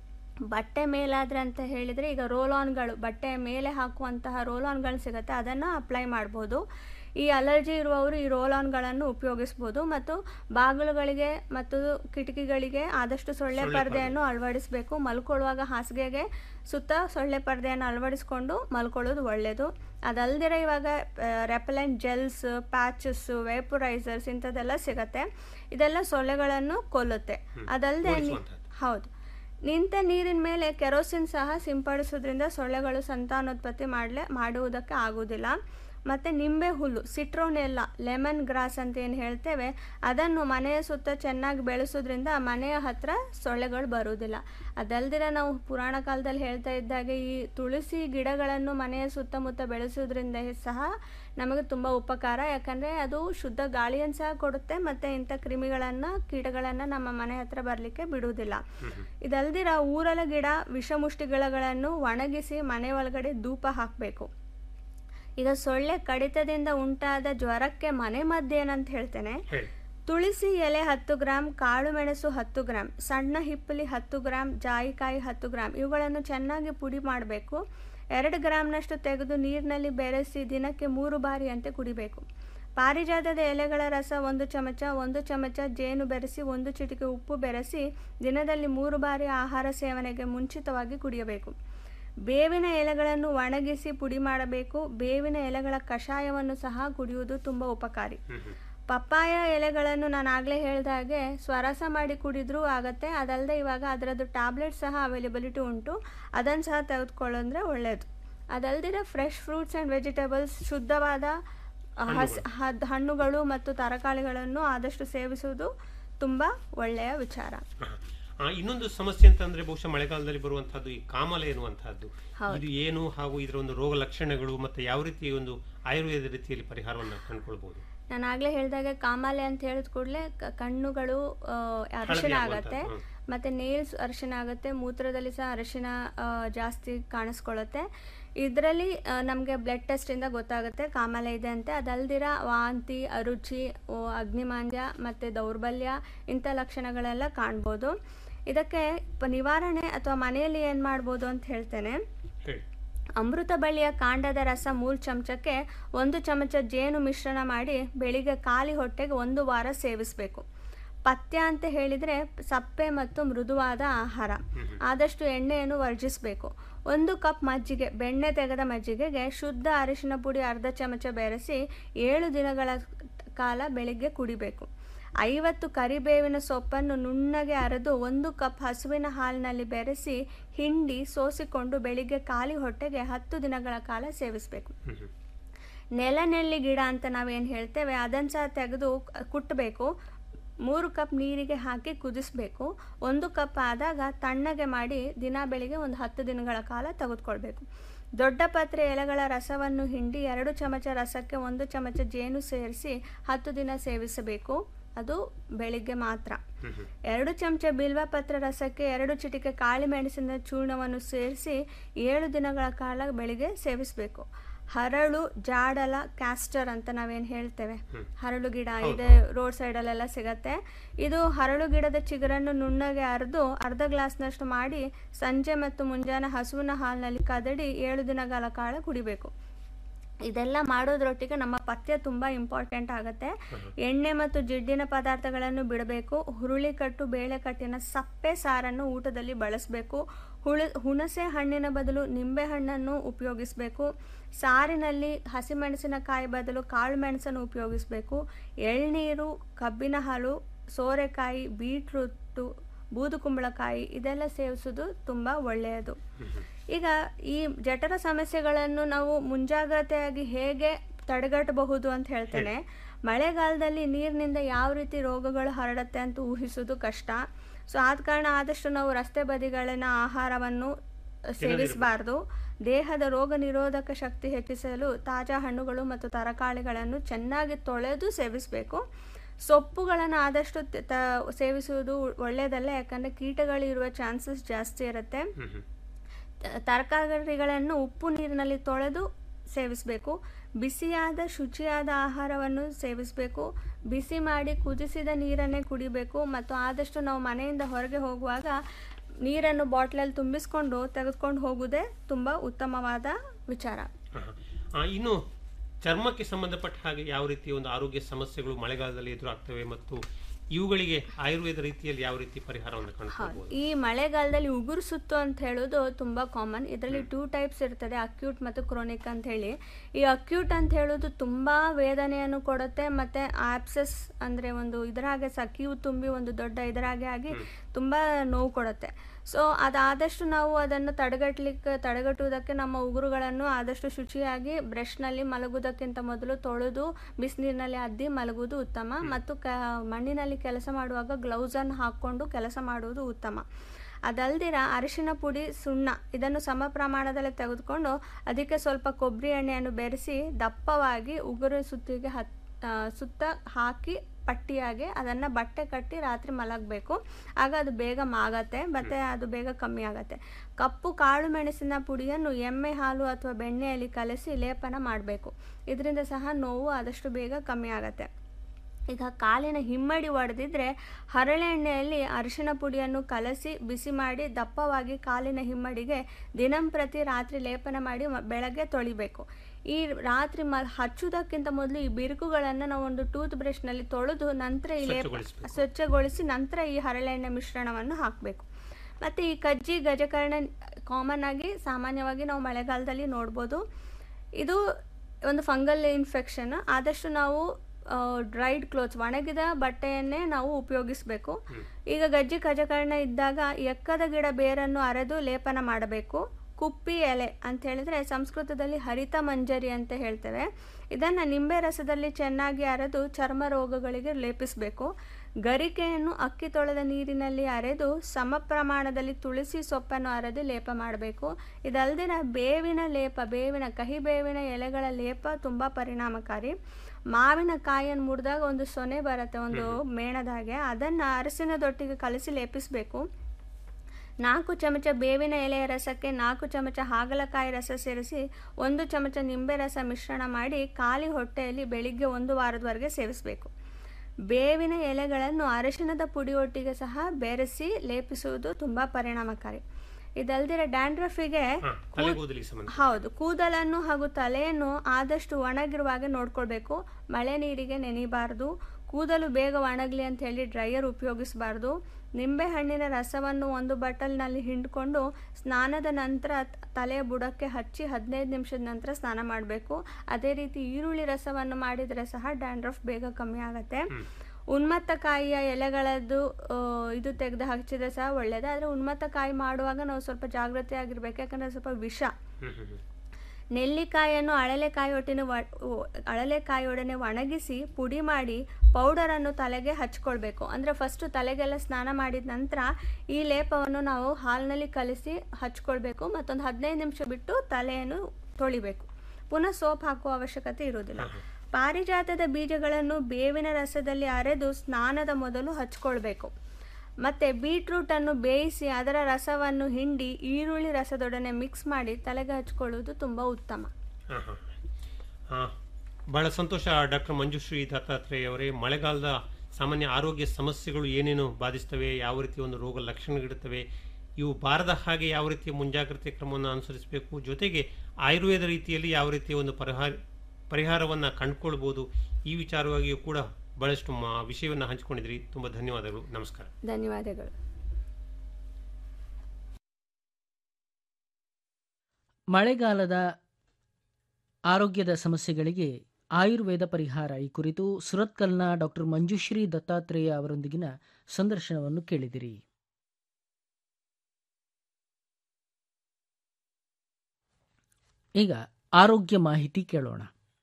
ಬಟ್ಟೆ ಮೇಲಾದ್ರೆ ಅಂತ ಹೇಳಿದರೆ ಈಗ ರೋಲ್ ಆನ್ಗಳು ಬಟ್ಟೆ ಮೇಲೆ ಹಾಕುವಂತಹ ರೋಲ್ ಆನ್ಗಳು ಸಿಗುತ್ತೆ ಅದನ್ನು ಅಪ್ಲೈ ಮಾಡ್ಬೋದು ಈ ಅಲರ್ಜಿ ಇರುವವರು ಈ ರೋಲ್ ಆನ್ಗಳನ್ನು ಉಪಯೋಗಿಸ್ಬೋದು ಮತ್ತು ಬಾಗಿಲುಗಳಿಗೆ ಮತ್ತು ಕಿಟಕಿಗಳಿಗೆ ಆದಷ್ಟು ಸೊಳ್ಳೆ ಪರದೆಯನ್ನು ಅಳವಡಿಸಬೇಕು ಮಲ್ಕೊಳ್ಳುವಾಗ ಹಾಸಿಗೆಗೆ ಸುತ್ತ ಸೊಳ್ಳೆ ಪರದೆಯನ್ನು ಅಳವಡಿಸ್ಕೊಂಡು ಮಲ್ಕೊಳ್ಳೋದು ಒಳ್ಳೆಯದು ಅದಲ್ದಿರ ಇವಾಗ ರೆಪಲೆಂಟ್ ಜೆಲ್ಸ್ ಪ್ಯಾಚಸ್ ವೇಪರೈಸರ್ಸ್ ಇಂಥದ್ದೆಲ್ಲ ಸಿಗತ್ತೆ ಇದೆಲ್ಲ ಸೊಳ್ಳೆಗಳನ್ನು ಕೊಲ್ಲುತ್ತೆ ಅದಲ್ಲದೆ ಓಡಿಸುವಂಥದ್ದು. ಹೌದು ನಿಂತ ನೀರಿನ ಮೇಲೆ ಕೆರೋಸಿನ್ ಸಹ ಸಿಂಪಡಿಸೋದ್ರಿಂದ ಸೊಳ್ಳೆಗಳು ಸಂತಾನೋತ್ಪತ್ತಿ ಮಾಡಲೆ ಮಾಡುವುದಕ್ಕೆ ಆಗುವುದಿಲ್ಲ ಮತ್ತು ನಿಂಬೆ ಹುಲ್ಲು ಸಿಟ್ರೋನೆಲ್ಲ ಲೆಮನ್ ಗ್ರಾಸ್ ಅಂತ ಏನು ಹೇಳ್ತೇವೆ ಅದನ್ನು ಮನೆಯ ಸುತ್ತ ಚೆನ್ನಾಗಿ ಬೆಳೆಸೋದ್ರಿಂದ ಮನೆಯ ಹತ್ರ ಸೊಳ್ಳೆಗಳು ಬರುವುದಿಲ್ಲ ಅದಲ್ದಿರ ನಾವು ಪುರಾಣ ಕಾಲದಲ್ಲಿ ಹೇಳ್ತಾ ಇದ್ದಾಗೆ ಈ ತುಳಸಿ ಗಿಡಗಳನ್ನು ಮನೆಯ ಸುತ್ತಮುತ್ತ ಬೆಳೆಸೋದ್ರಿಂದ ಸಹ ನಮಗೆ ತುಂಬ ಉಪಕಾರ ಯಾಕಂದರೆ ಅದು ಶುದ್ಧ ಗಾಳಿಯನ್ನು ಸಹ ಕೊಡುತ್ತೆ ಮತ್ತು ಇಂಥ ಕ್ರಿಮಿಗಳನ್ನು ಕೀಟಗಳನ್ನು ನಮ್ಮ ಮನೆ ಹತ್ರ ಬರಲಿಕ್ಕೆ ಬಿಡುವುದಿಲ್ಲ ಇದಲ್ದಿರ ಊರಲ ಗಿಡ ವಿಷಮುಷ್ಟಿಗಳನ್ನು ಒಣಗಿಸಿ ಮನೆ ಒಳಗಡೆ ಧೂಪ ಹಾಕಬೇಕು ಈಗ ಸೊಳ್ಳೆ ಕಡಿತದಿಂದ ಉಂಟಾದ ಜ್ವರಕ್ಕೆ ಮನೆ ಮದ್ದೇನಂತ ಹೇಳ್ತೇನೆ ಹೇಳಿ ತುಳಸಿ ಎಲೆ ಹತ್ತು ಗ್ರಾಮ್ ಕಾಳು ಮೆಣಸು ಹತ್ತು ಗ್ರಾಮ್ ಸಣ್ಣ ಹಿಪ್ಪಲಿ ಹತ್ತು ಗ್ರಾಮ್ ಜಾಯಿಕಾಯಿ ಹತ್ತು ಗ್ರಾಮ್ ಇವುಗಳನ್ನು ಚೆನ್ನಾಗಿ ಪುಡಿ ಮಾಡಬೇಕು ಎರಡು ಗ್ರಾಮ್ನಷ್ಟು ತೆಗೆದು ನೀರಿನಲ್ಲಿ ಬೆರೆಸಿ ದಿನಕ್ಕೆ ಮೂರು ಬಾರಿಯಂತೆ ಕುಡಿಬೇಕು ಪಾರಿಜಾತದ ಎಲೆಗಳ ರಸ ಒಂದು ಚಮಚ ಒಂದು ಚಮಚ ಜೇನು ಬೆರೆಸಿ ಒಂದು ಚಿಟಿಕೆ ಉಪ್ಪು ಬೆರೆಸಿ ದಿನದಲ್ಲಿ ಮೂರು ಬಾರಿ ಆಹಾರ ಸೇವನೆಗೆ ಮುಂಚಿತವಾಗಿ ಕುಡಿಯಬೇಕು ಬೇವಿನ ಎಲೆಗಳನ್ನು ಒಣಗಿಸಿ ಪುಡಿ ಮಾಡಬೇಕು ಬೇವಿನ ಎಲೆಗಳ ಕಷಾಯವನ್ನು ಸಹ ಕುಡಿಯುವುದು ತುಂಬ ಉಪಕಾರಿ ಪಪ್ಪಾಯ ಎಲೆಗಳನ್ನು ನಾನು ಆಗಲೇ ಹೇಳಿದ ಹಾಗೆ ಸ್ವರಸ ಮಾಡಿ ಕುಡಿದ್ರೂ ಆಗತ್ತೆ ಅದಲ್ಲದೆ ಇವಾಗ ಅದರದ್ದು ಟ್ಯಾಬ್ಲೆಟ್ ಸಹ ಅವೈಲೇಬಿಲಿಟಿ ಉಂಟು ಅದನ್ನು ಸಹ ತೆಗೆದುಕೊಳ್ಳಂದ್ರೆ ಒಳ್ಳೆಯದು ಅದಲ್ದಿರ ಫ್ರೆಶ್ ಫ್ರೂಟ್ಸ್ ಆ್ಯಂಡ್ ವೆಜಿಟೇಬಲ್ಸ್ ಶುದ್ಧವಾದ ಹಸ್ ಹದ್- ಹಣ್ಣುಗಳು ಮತ್ತು ತರಕಾರಿಗಳನ್ನು ಆದಷ್ಟು ಸೇವಿಸುವುದು ತುಂಬ ಒಳ್ಳೆಯ ವಿಚಾರ ಆ, ಇನ್ನೊಂದು ಸಮಸ್ಯೆ ಅಂತಂದ್ರೆ ಬಹುಶಃ ಮಳೆಗಾಲದಲ್ಲಿ ಬರುವಂತಹದ್ದು ಈ ಕಾಮಲೆ ಎನ್ನುವಂತಹದ್ದು ಇದು ಏನು ಹಾಗೂ ಇದರ ಒಂದು ರೋಗ ಲಕ್ಷಣಗಳು ಮತ್ತೆ ಯಾವ ರೀತಿ ಒಂದು ಆಯುರ್ವೇದ ರೀತಿಯಲ್ಲಿ ಪರಿಹಾರವನ್ನು ಕಂಡುಕೊಳ್ಬಹುದು ನಾನು ಆಗಲೇ ಹೇಳಿದಾಗೆ ಕಾಮಾಲೆ ಅಂತ ಹೇಳಿದ ಕೂಡಲೇ ಕಣ್ಣುಗಳು ಆ, ಅರಿಶಿಣ ಆಗತ್ತೆ ಮತ್ತೆ ನೇಲ್ಸ್ ಅರಿಶಿಣ ಆಗುತ್ತೆ ಮೂತ್ರದಲ್ಲಿ ಸಹ ಅರಿಶಿಣ ಆ, ಜಾಸ್ತಿ ಕಾಣಿಸ್ಕೊಳ್ಳುತ್ತೆ ಇದರಲ್ಲಿ ನಮಗೆ ಬ್ಲಡ್ ಟೆಸ್ಟಿಂದ ಗೊತ್ತಾಗುತ್ತೆ ಕಾಮಾಲೆ ಇದೆ ಅಂತೆ ಅದಲ್ದಿರ ವಾಂತಿ ಅರುಚಿ ಓ, ಅಗ್ನಿಮಾಂದ್ಯ ಮತ್ತು ದೌರ್ಬಲ್ಯ ಇಂಥ ಲಕ್ಷಣಗಳೆಲ್ಲ ಕಾಣ್ಬೋದು ಇದಕ್ಕೆ ಪ- ನಿವಾರಣೆ ಅಥವಾ ಮನೆಯಲ್ಲಿ ಏನು ಮಾಡ್ಬೋದು ಅಂತ ಹೇಳ್ತೇನೆ ಹೇಳಿ ಅಮೃತ ಬಳ್ಳಿಯ ಕಾಂಡದ ರಸ ಮೂರು ಚಮಚಕ್ಕೆ ಒಂದು ಚಮಚ ಜೇನು ಮಿಶ್ರಣ ಮಾಡಿ ಬೆಳಿಗ್ಗೆ ಖಾಲಿ ಹೊಟ್ಟೆಗೆ ಒಂದು ವಾರ ಸೇವಿಸಬೇಕು ಪಥ್ಯ ಅಂತ ಹೇಳಿದರೆ ಸಪ್ಪೆ ಮತ್ತು ಮೃದುವಾದ ಆಹಾರ ಆದಷ್ಟು ಎಣ್ಣೆಯನ್ನು ವರ್ಜಿಸಬೇಕು ಒಂದು ಕಪ್ ಮಜ್ಜಿಗೆ ಬೆಣ್ಣೆ ತೆಗೆದ ಮಜ್ಜಿಗೆಗೆ ಶುದ್ಧ ಅರಿಶಿನ ಪುಡಿ ಅರ್ಧ ಚಮಚ ಬೆರೆಸಿ ಏಳು ದಿನಗಳ ಕಾಲ ಬೆಳಿಗ್ಗೆ ಕುಡಿಬೇಕು ಐವತ್ತು ಕರಿಬೇವಿನ ಸೊಪ್ಪನ್ನು ನುಣ್ಣಗೆ ಅರೆದು ಒಂದು ಕಪ್ ಹಸುವಿನ ಹಾಲಿನಲ್ಲಿ ಬೆರೆಸಿ ಹಿಂಡಿ ಸೋಸಿಕೊಂಡು ಬೆಳಿಗ್ಗೆ ಖಾಲಿ ಹೊಟ್ಟೆಗೆ ಹತ್ತು ದಿನಗಳ ಕಾಲ ಸೇವಿಸಬೇಕು ನೆಲನೆಲ್ಲಿ ಗಿಡ ಅಂತ ನಾವೇನು ಹೇಳ್ತೇವೆ ಅದನ್ನು ಸಹ ತೆಗೆದು ಕುಟ್ಟಬೇಕು ಮೂರು ಕಪ್ ನೀರಿಗೆ ಹಾಕಿ ಕುದಿಸ್ಬೇಕು ಒಂದು ಕಪ್ ಆದಾಗ ತಣ್ಣಗೆ ಮಾಡಿ ದಿನ ಬೆಳಿಗ್ಗೆ ಒಂದು ಹತ್ತು ದಿನಗಳ ಕಾಲ ತೆಗೆದುಕೊಳ್ಬೇಕು ದೊಡ್ಡ ಪತ್ರೆ ಎಲೆಗಳ ರಸವನ್ನು ಹಿಂಡಿ ಎರಡು ಚಮಚ ರಸಕ್ಕೆ ಒಂದು ಚಮಚ ಜೇನು ಸೇರಿಸಿ ಹತ್ತು ದಿನ ಸೇವಿಸಬೇಕು ಅದು ಬೆಳಿಗ್ಗೆ ಮಾತ್ರ ಎರಡು ಚಮಚ ಬಿಲ್ವ ಪತ್ರ ರಸಕ್ಕೆ ಎರಡು ಚಿಟಿಕೆ ಕಾಳಿ ಮೆಣಸಿನ ಚೂರ್ಣವನ್ನು ಸೇರಿಸಿ ಏಳು ದಿನಗಳ ಕಾಲ ಬೆಳಿಗ್ಗೆ ಸೇವಿಸಬೇಕು ಹರಳು ಜಾಡಲ ಕ್ಯಾಸ್ಟರ್ ಅಂತ ನಾವೇನು ಹೇಳ್ತೇವೆ ಹರಳು ಗಿಡ ಇದೆ ರೋಡ್ ಸೈಡಲ್ಲೆಲ್ಲ ಸಿಗತ್ತೆ ಇದು ಹರಳು ಗಿಡದ ಚಿಗುರನ್ನು ನುಣ್ಣಗೆ ಅರೆದು ಅರ್ಧ ಗ್ಲಾಸ್ನಷ್ಟು ಮಾಡಿ ಸಂಜೆ ಮತ್ತು ಮುಂಜಾನೆ ಹಸುವಿನ ಹಾಲಿನಲ್ಲಿ ಕದಡಿ ಏಳು ದಿನಗಳ ಕಾಲ ಕುಡಿಬೇಕು ಇದೆಲ್ಲ ಮಾಡೋದ್ರೊಟ್ಟಿಗೆ ನಮ್ಮ ಪಥ್ಯ ತುಂಬ ಇಂಪಾರ್ಟೆಂಟ್ ಆಗುತ್ತೆ ಎಣ್ಣೆ ಮತ್ತು ಜಿಡ್ಡಿನ ಪದಾರ್ಥಗಳನ್ನು ಬಿಡಬೇಕು ಹುರುಳಿಕಟ್ಟು ಬೇಳೆಕಟ್ಟಿನ ಸಪ್ಪೆ ಸಾರನ್ನು ಊಟದಲ್ಲಿ ಬಳಸಬೇಕು ಹುಳ ಹುಣಸೆ ಹಣ್ಣಿನ ಬದಲು ನಿಂಬೆ ಹಣ್ಣನ್ನು ಉಪಯೋಗಿಸಬೇಕು ಸಾರಿನಲ್ಲಿ ಹಸಿಮೆಣಸಿನಕಾಯಿ ಬದಲು ಕಾಳು ಮೆಣಸನ್ನು ಉಪಯೋಗಿಸಬೇಕು ಎಳ್ನೀರು ಕಬ್ಬಿನ ಹಾಲು ಸೋರೆಕಾಯಿ ಬೀಟ್ರೂಟು ಬೂದುಕುಂಬಳಕಾಯಿ ಇದೆಲ್ಲ ಸೇವಿಸೋದು ತುಂಬ ಒಳ್ಳೆಯದು ಈಗ ಈ ಜಠರ ಸಮಸ್ಯೆಗಳನ್ನು ನಾವು ಮುಂಜಾಗ್ರತೆಯಾಗಿ ಹೇಗೆ ತಡೆಗಟ್ಟಬಹುದು ಅಂತ ಹೇಳ್ತೇನೆ ಮಳೆಗಾಲದಲ್ಲಿ ನೀರಿನಿಂದ ಯಾವ ರೀತಿ ರೋಗಗಳು ಹರಡುತ್ತೆ ಅಂತ ಊಹಿಸೋದು ಕಷ್ಟ ಸೊ ಆದ ಕಾರಣ ಆದಷ್ಟು ನಾವು ರಸ್ತೆ ಬದಿಗಳಿನ ಆಹಾರವನ್ನು ಸೇವಿಸಬಾರ್ದು ದೇಹದ ರೋಗ ನಿರೋಧಕ ಶಕ್ತಿ ಹೆಚ್ಚಿಸಲು ತಾಜಾ ಹಣ್ಣುಗಳು ಮತ್ತು ತರಕಾರಿಗಳನ್ನು ಚೆನ್ನಾಗಿ ತೊಳೆದು ಸೇವಿಸಬೇಕು ಸೊಪ್ಪುಗಳನ್ನು ಆದಷ್ಟು ತ- ತ- ಸೇವಿಸುವುದು ಒಳ್ಳೆಯದಲ್ಲ ಯಾಕಂದರೆ ಕೀಟಗಳಿರುವ ಚಾನ್ಸಸ್ ಜಾಸ್ತಿ ಇರುತ್ತೆ ತ- ತರಕಾರಿಗಳನ್ನು ಉಪ್ಪು ನೀರಿನಲ್ಲಿ ತೊಳೆದು ಸೇವಿಸಬೇಕು ಬಿಸಿಯಾದ ಶುಚಿಯಾದ ಆಹಾರವನ್ನು ಸೇವಿಸಬೇಕು ಬಿಸಿ ಮಾಡಿ ಕುದಿಸಿದ ನೀರನ್ನೇ ಕುಡಿಬೇಕು ಮತ್ತು ಆದಷ್ಟು ನಾವು ಮನೆಯಿಂದ ಹೊರಗೆ ಹೋಗುವಾಗ ನೀರನ್ನು ಬಾಟ್ಲಲ್ಲಿ ತುಂಬಿಸ್ಕೊಂಡು ತೆಗೆದುಕೊಂಡು ಹೋಗುವುದೇ ತುಂಬ ಉತ್ತಮವಾದ ವಿಚಾರ ಆಹಾ. ಆ, ಇನ್ನು ಚರ್ಮಕ್ಕೆ ಸಂಬಂಧಪಟ್ಟ ಹಾಗೆ ಯಾವ ರೀತಿಯ ಒಂದು ಆರೋಗ್ಯ ಸಮಸ್ಯೆಗಳು ಮಳೆಗಾಲದಲ್ಲಿ ಎದುರಾಗ್ತವೆ ಮತ್ತು ಇವುಗಳಿಗೆ ಆಯುರ್ವೇದ ರೀತಿಯಲ್ಲಿ ಯಾವ ರೀತಿ ಪರಿಹಾರವನ್ನು ಕಂಡುಕೊಳ್ಬಹುದು ಈ ಮಳೆಗಾಲದಲ್ಲಿ ಉಗುರು ಸುತ್ತು ಅಂತ ಹೇಳೋದು ತುಂಬ ಕಾಮನ್ ಇದರಲ್ಲಿ ಟೂ ಟೈಪ್ಸ್ ಇರ್ತದೆ ಅಕ್ಯೂಟ್ ಮತ್ತು ಕ್ರೋನಿಕ್ ಅಂತ ಹೇಳಿ ಈ ಅಕ್ಯೂಟ್ ಅಂತ ಹೇಳೋದು ತುಂಬ ವೇದನೆಯನ್ನು ಕೊಡುತ್ತೆ ಮತ್ತು ಆಪ್ಸಸ್ ಅಂದರೆ ಒಂದು ಇದರಾಗೆ ಸಹ ಕಿವು ತುಂಬಿ ಒಂದು ದೊಡ್ಡ ಇದರಾಗೆ ಆಗಿ ತುಂಬ ನೋವು ಕೊಡುತ್ತೆ ಸೊ ಅದಾದಷ್ಟು ನಾವು ಅದನ್ನು ತಡೆಗಟ್ಟಲಿಕ್ಕೆ ತಡೆಗಟ್ಟುವುದಕ್ಕೆ ನಮ್ಮ ಉಗುರುಗಳನ್ನು ಆದಷ್ಟು ಶುಚಿಯಾಗಿ ಬ್ರಷ್ನಲ್ಲಿ ಮಲಗುವುದಕ್ಕಿಂತ ಮೊದಲು ತೊಳೆದು ಬಿಸಿನೀರಿನಲ್ಲಿ ಅದ್ದಿ ಮಲಗುವುದು ಉತ್ತಮ ಮತ್ತು ಕ ಮಣ್ಣಿನಲ್ಲಿ ಕೆಲಸ ಮಾಡುವಾಗ ಗ್ಲೌಸನ್ನು ಹಾಕ್ಕೊಂಡು ಕೆಲಸ ಮಾಡುವುದು ಉತ್ತಮ ಅದಲ್ದಿರ ಅರಿಶಿನ ಪುಡಿ ಸುಣ್ಣ ಇದನ್ನು ಸಮ ಪ್ರಮಾಣದಲ್ಲಿ ತೆಗೆದುಕೊಂಡು ಅದಕ್ಕೆ ಸ್ವಲ್ಪ ಕೊಬ್ಬರಿ ಎಣ್ಣೆಯನ್ನು ಬೆರೆಸಿ ದಪ್ಪವಾಗಿ ಉಗುರು ಸುತ್ತಿಗೆ ಹತ್ ಆ, ಸುತ್ತ ಹಾಕಿ ಪಟ್ಟಿಯಾಗಿ ಅದನ್ನು ಬಟ್ಟೆ ಕಟ್ಟಿ ರಾತ್ರಿ ಮಲಗಬೇಕು ಆಗ ಅದು ಬೇಗ ಮಾಗತ್ತೆ ಮತ್ತು ಅದು ಬೇಗ ಕಮ್ಮಿ ಆಗತ್ತೆ ಕಪ್ಪು ಕಾಳು ಮೆಣಸಿನ ಪುಡಿಯನ್ನು ಎಮ್ಮೆ ಹಾಲು ಅಥವಾ ಬೆಣ್ಣೆಯಲ್ಲಿ ಕಲಸಿ ಲೇಪನ ಮಾಡಬೇಕು ಇದರಿಂದ ಸಹ ನೋವು ಆದಷ್ಟು ಬೇಗ ಕಮ್ಮಿ ಆಗತ್ತೆ ಈಗ ಕಾಲಿನ ಹಿಮ್ಮಡಿ ಒಡೆದಿದ್ರೆ ಹರಳೆ ಎಣ್ಣೆಯಲ್ಲಿ ಅರಿಶಿಣ ಪುಡಿಯನ್ನು ಕಲಸಿ ಬಿಸಿ ಮಾಡಿ ದಪ್ಪವಾಗಿ ಕಾಲಿನ ಹಿಮ್ಮಡಿಗೆ ದಿನಂಪ್ರತಿ ರಾತ್ರಿ ಲೇಪನ ಮಾಡಿ ಮ- ಬೆಳಗ್ಗೆ ತೊಳಿಬೇಕು ಈ ರಾತ್ರಿ ಮ ಹಚ್ಚುವುದಕ್ಕಿಂತ ಮೊದಲು ಈ ಬಿರುಕುಗಳನ್ನು ನಾವು ಒಂದು ಟೂತ್ ಬ್ರಷ್ನಲ್ಲಿ ತೊಳೆದು ನಂತರ ಈ ಲೇಪ ಸ್ವಚ್ಛಗೊಳಿಸ್ಬೇಕು. ಸ್ವಚ್ಛಗೊಳಿಸಿ ನಂತರ ಈ ಹರಳೆಣ್ಣೆ ಮಿಶ್ರಣವನ್ನು ಹಾಕಬೇಕು ಮತ್ತು ಈ ಕಜ್ಜಿ ಗಜಕರ್ಣ ಕಾಮನ್ ಆಗಿ ಸಾಮಾನ್ಯವಾಗಿ ನಾವು ಮಳೆಗಾಲದಲ್ಲಿ ನೋಡ್ಬೋದು ಇದು ಒಂದು ಫಂಗಲ್ ಇನ್ಫೆಕ್ಷನ್ ಆದಷ್ಟು ನಾವು ಡ್ರೈಡ್ ಕ್ಲೋತ್ಸ್ ಒಣಗಿದ ಬಟ್ಟೆಯನ್ನೇ ನಾವು ಉಪಯೋಗಿಸಬೇಕು ಈಗ ಗಜ್ಜಿ ಕಜಕರ್ಣ ಇದ್ದಾಗ ಎಕ್ಕದ ಗಿಡ ಬೇರನ್ನು ಅರೆದು ಲೇಪನ ಮಾಡಬೇಕು ಕುಪ್ಪಿ ಎಲೆ ಅಂತ ಹೇಳಿದ್ರೆ ಸಂಸ್ಕೃತದಲ್ಲಿ ಹರಿತ ಮಂಜರಿ ಅಂತ ಹೇಳ್ತೇವೆ ಇದನ್ನು ನಿಂಬೆ ರಸದಲ್ಲಿ ಚೆನ್ನಾಗಿ ಅರೆದು ಚರ್ಮ ರೋಗಗಳಿಗೆ ಲೇಪಿಸಬೇಕು ಗರಿಕೆಯನ್ನು ಅಕ್ಕಿ ತೊಳೆದ ನೀರಿನಲ್ಲಿ ಅರೆದು ಸಮ ಪ್ರಮಾಣದಲ್ಲಿ ತುಳಸಿ ಸೊಪ್ಪನ್ನು ಅರೆದು ಲೇಪ ಮಾಡಬೇಕು ಇದಲ್ಲದೆ ಬೇವಿನ ಲೇಪ ಬೇವಿನ ಕಹಿ ಬೇವಿನ ಎಲೆಗಳ ಲೇಪ ತುಂಬ ಪರಿಣಾಮಕಾರಿ ಮಾವಿನ ಕಾಯನ್ನು ಮುರಿದಾಗ ಒಂದು ಸೊನೆ ಬರುತ್ತೆ ಒಂದು ಮೇಣದ ಹಾಗೆ ಅದನ್ನು ಅರಸಿನದೊಟ್ಟಿಗೆ ಕಲಸಿ ಲೇಪಿಸಬೇಕು ನಾಲ್ಕು ಚಮಚ ಬೇವಿನ ಎಲೆಯ ರಸಕ್ಕೆ ನಾಲ್ಕು ಚಮಚ ಹಾಗಲಕಾಯಿ ರಸ ಸೇರಿಸಿ ಒಂದು ಚಮಚ ನಿಂಬೆ ರಸ ಮಿಶ್ರಣ ಮಾಡಿ ಖಾಲಿ ಹೊಟ್ಟೆಯಲ್ಲಿ ಬೆಳಿಗ್ಗೆ ಒಂದು ವಾರದವರೆಗೆ ಸೇವಿಸಬೇಕು ಬೇವಿನ ಎಲೆಗಳನ್ನು ಅರಿಶಿಣದ ಪುಡಿಯೊಟ್ಟಿಗೆ ಸಹ ಬೆರೆಸಿ ಲೇಪಿಸುವುದು ತುಂಬ ಪರಿಣಾಮಕಾರಿ ಇದಲ್ದಿರ ಡ್ಯಾಂಡ್ರಫಿಗೆ ಹಾ, ತಲೆಗೂದಲಿಗೆ ಸಂಬಂಧ ಹೌದು ಕೂದಲನ್ನು ಹಾಗೂ ತಲೆಯನ್ನು ಆದಷ್ಟು ಒಣಗಿರುವಾಗ ನೋಡ್ಕೊಳ್ಬೇಕು ಮಳೆ ನೀರಿಗೆ ನೆನೆಯಬಾರ್ದು ಕೂದಲು ಬೇಗ ಒಣಗಲಿ ಅಂತ ಹೇಳಿ ಡ್ರೈಯರ್ ಉಪಯೋಗಿಸಬಾರ್ದು ನಿಂಬೆ ಹಣ್ಣಿನ ರಸವನ್ನು ಒಂದು ಬಟಲ್ನಲ್ಲಿ ಹಿಂಡ್ಕೊಂಡು ಸ್ನಾನದ ನಂತರ ತ- ತಲೆಯ ಬುಡಕ್ಕೆ ಹಚ್ಚಿ ಹದಿನೈದು ನಿಮಿಷದ ನಂತರ ಸ್ನಾನ ಮಾಡಬೇಕು ಅದೇ ರೀತಿ ಈರುಳ್ಳಿ ರಸವನ್ನು ಮಾಡಿದರೆ ಸಹ ಡ್ಯಾಂಡ್ರಫ್ ಬೇಗ ಕಮ್ಮಿ ಆಗುತ್ತೆ ಉನ್ಮತ್ತ ಕಾಯಿಯ ಎಲೆಗಳದ್ದು ಆ, ಇದು ತೆಗೆದು ಹಚ್ಚಿದ್ರೆ ಸಹ ಒಳ್ಳೆಯದು ಆದರೆ ಉನ್ಮತ್ತ ಕಾಯಿ ಮಾಡುವಾಗ ನಾವು ಸ್ವಲ್ಪ ಜಾಗೃತಿ ಆಗಿರ್ಬೇಕು ಯಾಕಂದರೆ ಸ್ವಲ್ಪ ವಿಷ ಹ್ಮ್ ಹ್ಮ್ ಹ್ಮ್. ನೆಲ್ಲಿಕಾಯನ್ನು ಅಳಲೆಕಾಯೊಟ್ಟಿನ ಅಳಲೆಕಾಯೊಡನೆ ಒಣಗಿಸಿ ಪುಡಿ ಮಾಡಿ ಪೌಡರನ್ನು ತಲೆಗೆ ಹಚ್ಕೊಳ್ಬೇಕು ಅಂದರೆ ಫಸ್ಟು ತಲೆಗೆಲ್ಲ ಸ್ನಾನ ಮಾಡಿದ ನಂತರ ಈ ಲೇಪವನ್ನು ನಾವು ಹಾಲಿನಲ್ಲಿ ಕಲಿಸಿ ಹಚ್ಕೊಳ್ಬೇಕು ಮತ್ತೊಂದು ಹದಿನೈದು ನಿಮಿಷ ಬಿಟ್ಟು ತಲೆಯನ್ನು ತೊಳಿಬೇಕು ಪುನಃ ಸೋಪ್ ಹಾಕುವ ಅವಶ್ಯಕತೆ ಇರುವುದಿಲ್ಲ ಪಾರಿಜಾತದ ಬೀಜಗಳನ್ನು ಬೇವಿನ ರಸದಲ್ಲಿ ಅರೆದು ಸ್ನಾನದ ಮೊದಲು ಹಚ್ಕೊಳ್ಬೇಕು ಮತ್ತು ಬೀಟ್ರೂಟನ್ನು ಬೇಯಿಸಿ ಅದರ ರಸವನ್ನು ಹಿಂಡಿ ಈರುಳ್ಳಿ ರಸದೊಡನೆ ಮಿಕ್ಸ್ ಮಾಡಿ ತಲೆಗೆ ಹಚ್ಕೊಳ್ಳುವುದು ತುಂಬ ಉತ್ತಮ ಹಾ, ಹಾ. ಹಾ, ಬಹಳ ಸಂತೋಷ ಡಾಕ್ಟರ್ ಮಂಜುಶ್ರೀ ದತ್ತಾತ್ರೇಯ ಅವರೇ ಮಳೆಗಾಲದ ಸಾಮಾನ್ಯ ಆರೋಗ್ಯ ಸಮಸ್ಯೆಗಳು ಏನೇನು ಬಾಧಿಸ್ತವೆ ಯಾವ ರೀತಿ ಒಂದು ರೋಗ ಲಕ್ಷಣಗಳಿರ್ತವೆ ಇವು ಬಾರದ ಹಾಗೆ ಯಾವ ರೀತಿಯ ಮುಂಜಾಗ್ರತೆ ಕ್ರಮವನ್ನು ಅನುಸರಿಸಬೇಕು ಜೊತೆಗೆ ಆಯುರ್ವೇದ ರೀತಿಯಲ್ಲಿ ಯಾವ ರೀತಿಯ ಒಂದು ಪರಿಹಾರ ಪರಿಹಾರವನ್ನು ಕಂಡುಕೊಳ್ಬೋದು ಈ ವಿಚಾರವಾಗಿಯೂ ಕೂಡ ಬಹಳಷ್ಟು ಮಾ- ವಿಷಯವನ್ನು ಹಂಚಿಕೊಂಡಿದ್ರಿ ತುಂಬ ಧನ್ಯವಾದಗಳು ನಮಸ್ಕಾರ ಧನ್ಯವಾದಗಳು ಮಳೆಗಾಲದ ಆರೋಗ್ಯದ ಸಮಸ್ಯೆಗಳಿಗೆ ಆಯುರ್ವೇದ ಪರಿಹಾರ ಈ ಕುರಿತು ಸುರತ್ಕಲ್ನ ಡಾಕ್ಟರ್ ಮಂಜುಶ್ರೀ ದತ್ತಾತ್ರೇಯ ಅವರೊಂದಿಗಿನ ಸಂದರ್ಶನವನ್ನು ಕೇಳಿದಿರಿ ಈಗ ಆರೋಗ್ಯ ಮಾಹಿತಿ ಕೇಳೋಣ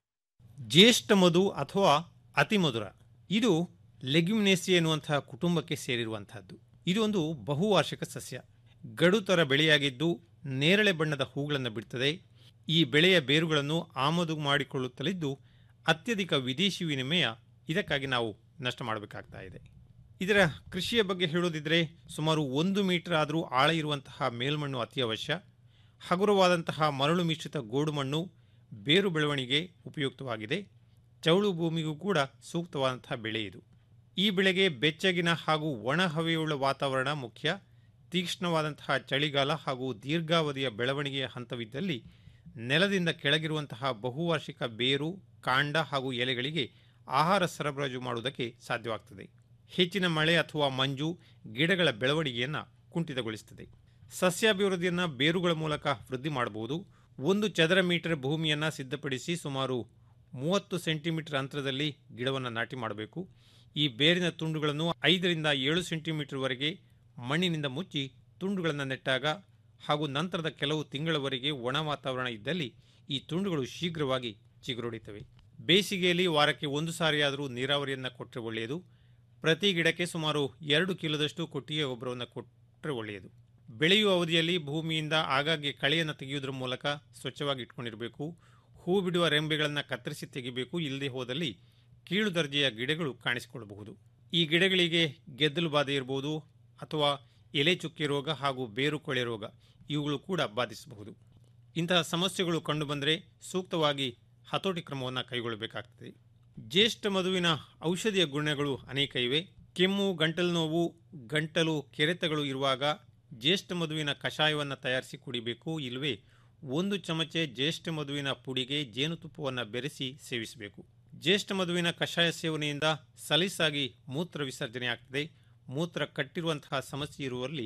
ಜ್ಯೇಷ್ಠ ಮಧು ಅಥವಾ ಅತಿಮಧುರ ಇದು ಲೆಗ್ಯುಮಿನೇಸಿ ಎನ್ನುವಂತಹ ಕುಟುಂಬಕ್ಕೆ ಸೇರಿರುವಂತಹದ್ದು ಇದು ಒಂದು ಬಹುವಾರ್ಷಿಕ ಸಸ್ಯ ಗಡುತರ ಬೆಳೆಯಾಗಿದ್ದು ನೇರಳೆ ಬಣ್ಣದ ಹೂಗಳನ್ನು ಬಿಡ್ತದೆ ಈ ಬೆಳೆಯ ಬೇರುಗಳನ್ನು ಆಮದು ಮಾಡಿಕೊಳ್ಳುತ್ತಲಿದ್ದು ಅತ್ಯಧಿಕ ವಿದೇಶಿ ವಿನಿಮಯ ಇದಕ್ಕಾಗಿ ನಾವು ನಷ್ಟ ಮಾಡಬೇಕಾಗ್ತಾ ಇದೆ ಇದರ ಕೃಷಿಯ ಬಗ್ಗೆ ಹೇಳೋದಿದ್ರೆ ಸುಮಾರು ಒಂದು ಮೀಟರ್ ಆದರೂ ಆಳ ಇರುವಂತಹ ಮೇಲ್ಮಣ್ಣು ಅತಿ ಅವಶ್ಯ ಹಗುರವಾದಂತಹ ಮರಳು ಮಿಶ್ರಿತ ಗೋಡು ಮಣ್ಣು ಬೇರು ಬೆಳವಣಿಗೆ ಉಪಯುಕ್ತವಾಗಿದೆ ಚೌಳು ಭೂಮಿಗೂ ಕೂಡ ಸೂಕ್ತವಾದಂತಹ ಬೆಳೆ ಇದು ಈ ಬೆಳೆಗೆ ಬೆಚ್ಚಗಿನ ಹಾಗೂ ಒಣ ಹವೆಯುಳ್ಳ ವಾತಾವರಣ ಮುಖ್ಯ ತೀಕ್ಷ್ಣವಾದಂತಹ ಚಳಿಗಾಲ ಹಾಗೂ ದೀರ್ಘಾವಧಿಯ ಬೆಳವಣಿಗೆಯ ಹಂತವಿದ್ದಲ್ಲಿ ನೆಲದಿಂದ ಕೆಳಗಿರುವಂತಹ ಬಹುವಾರ್ಷಿಕ ಬೇರು ಕಾಂಡ ಹಾಗೂ ಎಲೆಗಳಿಗೆ ಆಹಾರ ಸರಬರಾಜು ಮಾಡುವುದಕ್ಕೆ ಸಾಧ್ಯವಾಗ್ತದೆ ಹೆಚ್ಚಿನ ಮಳೆ ಅಥವಾ ಮಂಜು ಗಿಡಗಳ ಬೆಳವಣಿಗೆಯನ್ನು ಕುಂಠಿತಗೊಳಿಸುತ್ತದೆ ಸಸ್ಯಾಭಿವೃದ್ಧಿಯನ್ನು ಬೇರುಗಳ ಮೂಲಕ ವೃದ್ಧಿ ಮಾಡಬಹುದು ಒಂದು ಚದರ ಮೀಟರ್ ಭೂಮಿಯನ್ನು ಸಿದ್ಧಪಡಿಸಿ ಸುಮಾರು ಮೂವತ್ತು ಸೆಂಟಿಮೀಟರ್ ಅಂತರದಲ್ಲಿ ಗಿಡವನ್ನು ನಾಟಿ ಮಾಡಬೇಕು ಈ ಬೇರಿನ ತುಂಡುಗಳನ್ನು ಐದರಿಂದ ಏಳು ಸೆಂಟಿಮೀಟರ್ವರೆಗೆ ಮಣ್ಣಿನಿಂದ ಮುಚ್ಚಿ ತುಂಡುಗಳನ್ನು ನೆಟ್ಟಾಗ ಹಾಗೂ ನಂತರದ ಕೆಲವು ತಿಂಗಳವರೆಗೆ ಒಣ ವಾತಾವರಣ ಇದ್ದಲ್ಲಿ ಈ ತುಂಡುಗಳು ಶೀಘ್ರವಾಗಿ ಚಿಗುರೊಡಿತವೆ ಬೇಸಿಗೆಯಲ್ಲಿ ವಾರಕ್ಕೆ ಒಂದು ಸಾರಿಯಾದರೂ ನೀರಾವರಿಯನ್ನು ಕೊಟ್ಟರೆ ಒಳ್ಳೆಯದು ಪ್ರತಿ ಗಿಡಕ್ಕೆ ಸುಮಾರು ಎರಡು ಕಿಲೋದಷ್ಟು ಕೊಟ್ಟಿಗೆ ಗೊಬ್ಬರವನ್ನು ಕೊಟ್ಟರೆ ಒಳ್ಳೆಯದು ಬೆಳೆಯುವ ಅವಧಿಯಲ್ಲಿ ಭೂಮಿಯಿಂದ ಆಗಾಗ್ಗೆ ಕಳೆಯನ್ನು ತೆಗೆಯುವುದರ ಮೂಲಕ ಸ್ವಚ್ಛವಾಗಿ ಇಟ್ಕೊಂಡಿರಬೇಕು ಹೂ ಬಿಡುವ ರೆಂಬೆಗಳನ್ನು ಕತ್ತರಿಸಿ ತೆಗಿಬೇಕು ಇಲ್ಲದೆ ಹೋದಲ್ಲಿ ಕೀಳು ದರ್ಜೆಯ ಗಿಡಗಳು ಕಾಣಿಸಿಕೊಳ್ಳಬಹುದು ಈ ಗಿಡಗಳಿಗೆ ಗೆದ್ದಲು ಬಾಧೆ ಇರಬಹುದು ಅಥವಾ ಎಲೆ ಚುಕ್ಕೆ ರೋಗ ಹಾಗೂ ಬೇರು ಕೊಳೆ ರೋಗ ಇವುಗಳು ಕೂಡ ಬಾಧಿಸಬಹುದು ಇಂತಹ ಸಮಸ್ಯೆಗಳು ಕಂಡುಬಂದರೆ ಸೂಕ್ತವಾಗಿ ಹತೋಟಿ ಕ್ರಮವನ್ನು ಕೈಗೊಳ್ಳಬೇಕಾಗ್ತದೆ ಜ್ಯೇಷ್ಠ ಮಧುವಿನ ಔಷಧಿಯ ಗುಣಗಳು ಅನೇಕ ಇವೆ ಕೆಮ್ಮು ಗಂಟಲು ನೋವು ಗಂಟಲು ಕೆರೆತಗಳು ಇರುವಾಗ ಜ್ಯೇಷ್ಠ ಮಧುವಿನ ಕಷಾಯವನ್ನು ತಯಾರಿಸಿ ಕುಡಿಬೇಕು ಇಲ್ಲವೇ ಒಂದು ಚಮಚೆ ಜ್ಯೇಷ್ಠ ಮಧುವಿನ ಪುಡಿಗೆ ಜೇನುತುಪ್ಪವನ್ನು ಬೆರೆಸಿ ಸೇವಿಸಬೇಕು ಜ್ಯೇಷ್ಠ ಮಧುವಿನ ಕಷಾಯ ಸೇವನೆಯಿಂದ ಸಲೀಸಾಗಿ ಮೂತ್ರ ವಿಸರ್ಜನೆ ಆಗ್ತದೆ ಮೂತ್ರ ಕಟ್ಟಿರುವಂತಹ ಸಮಸ್ಯೆ ಇರುವಲ್ಲಿ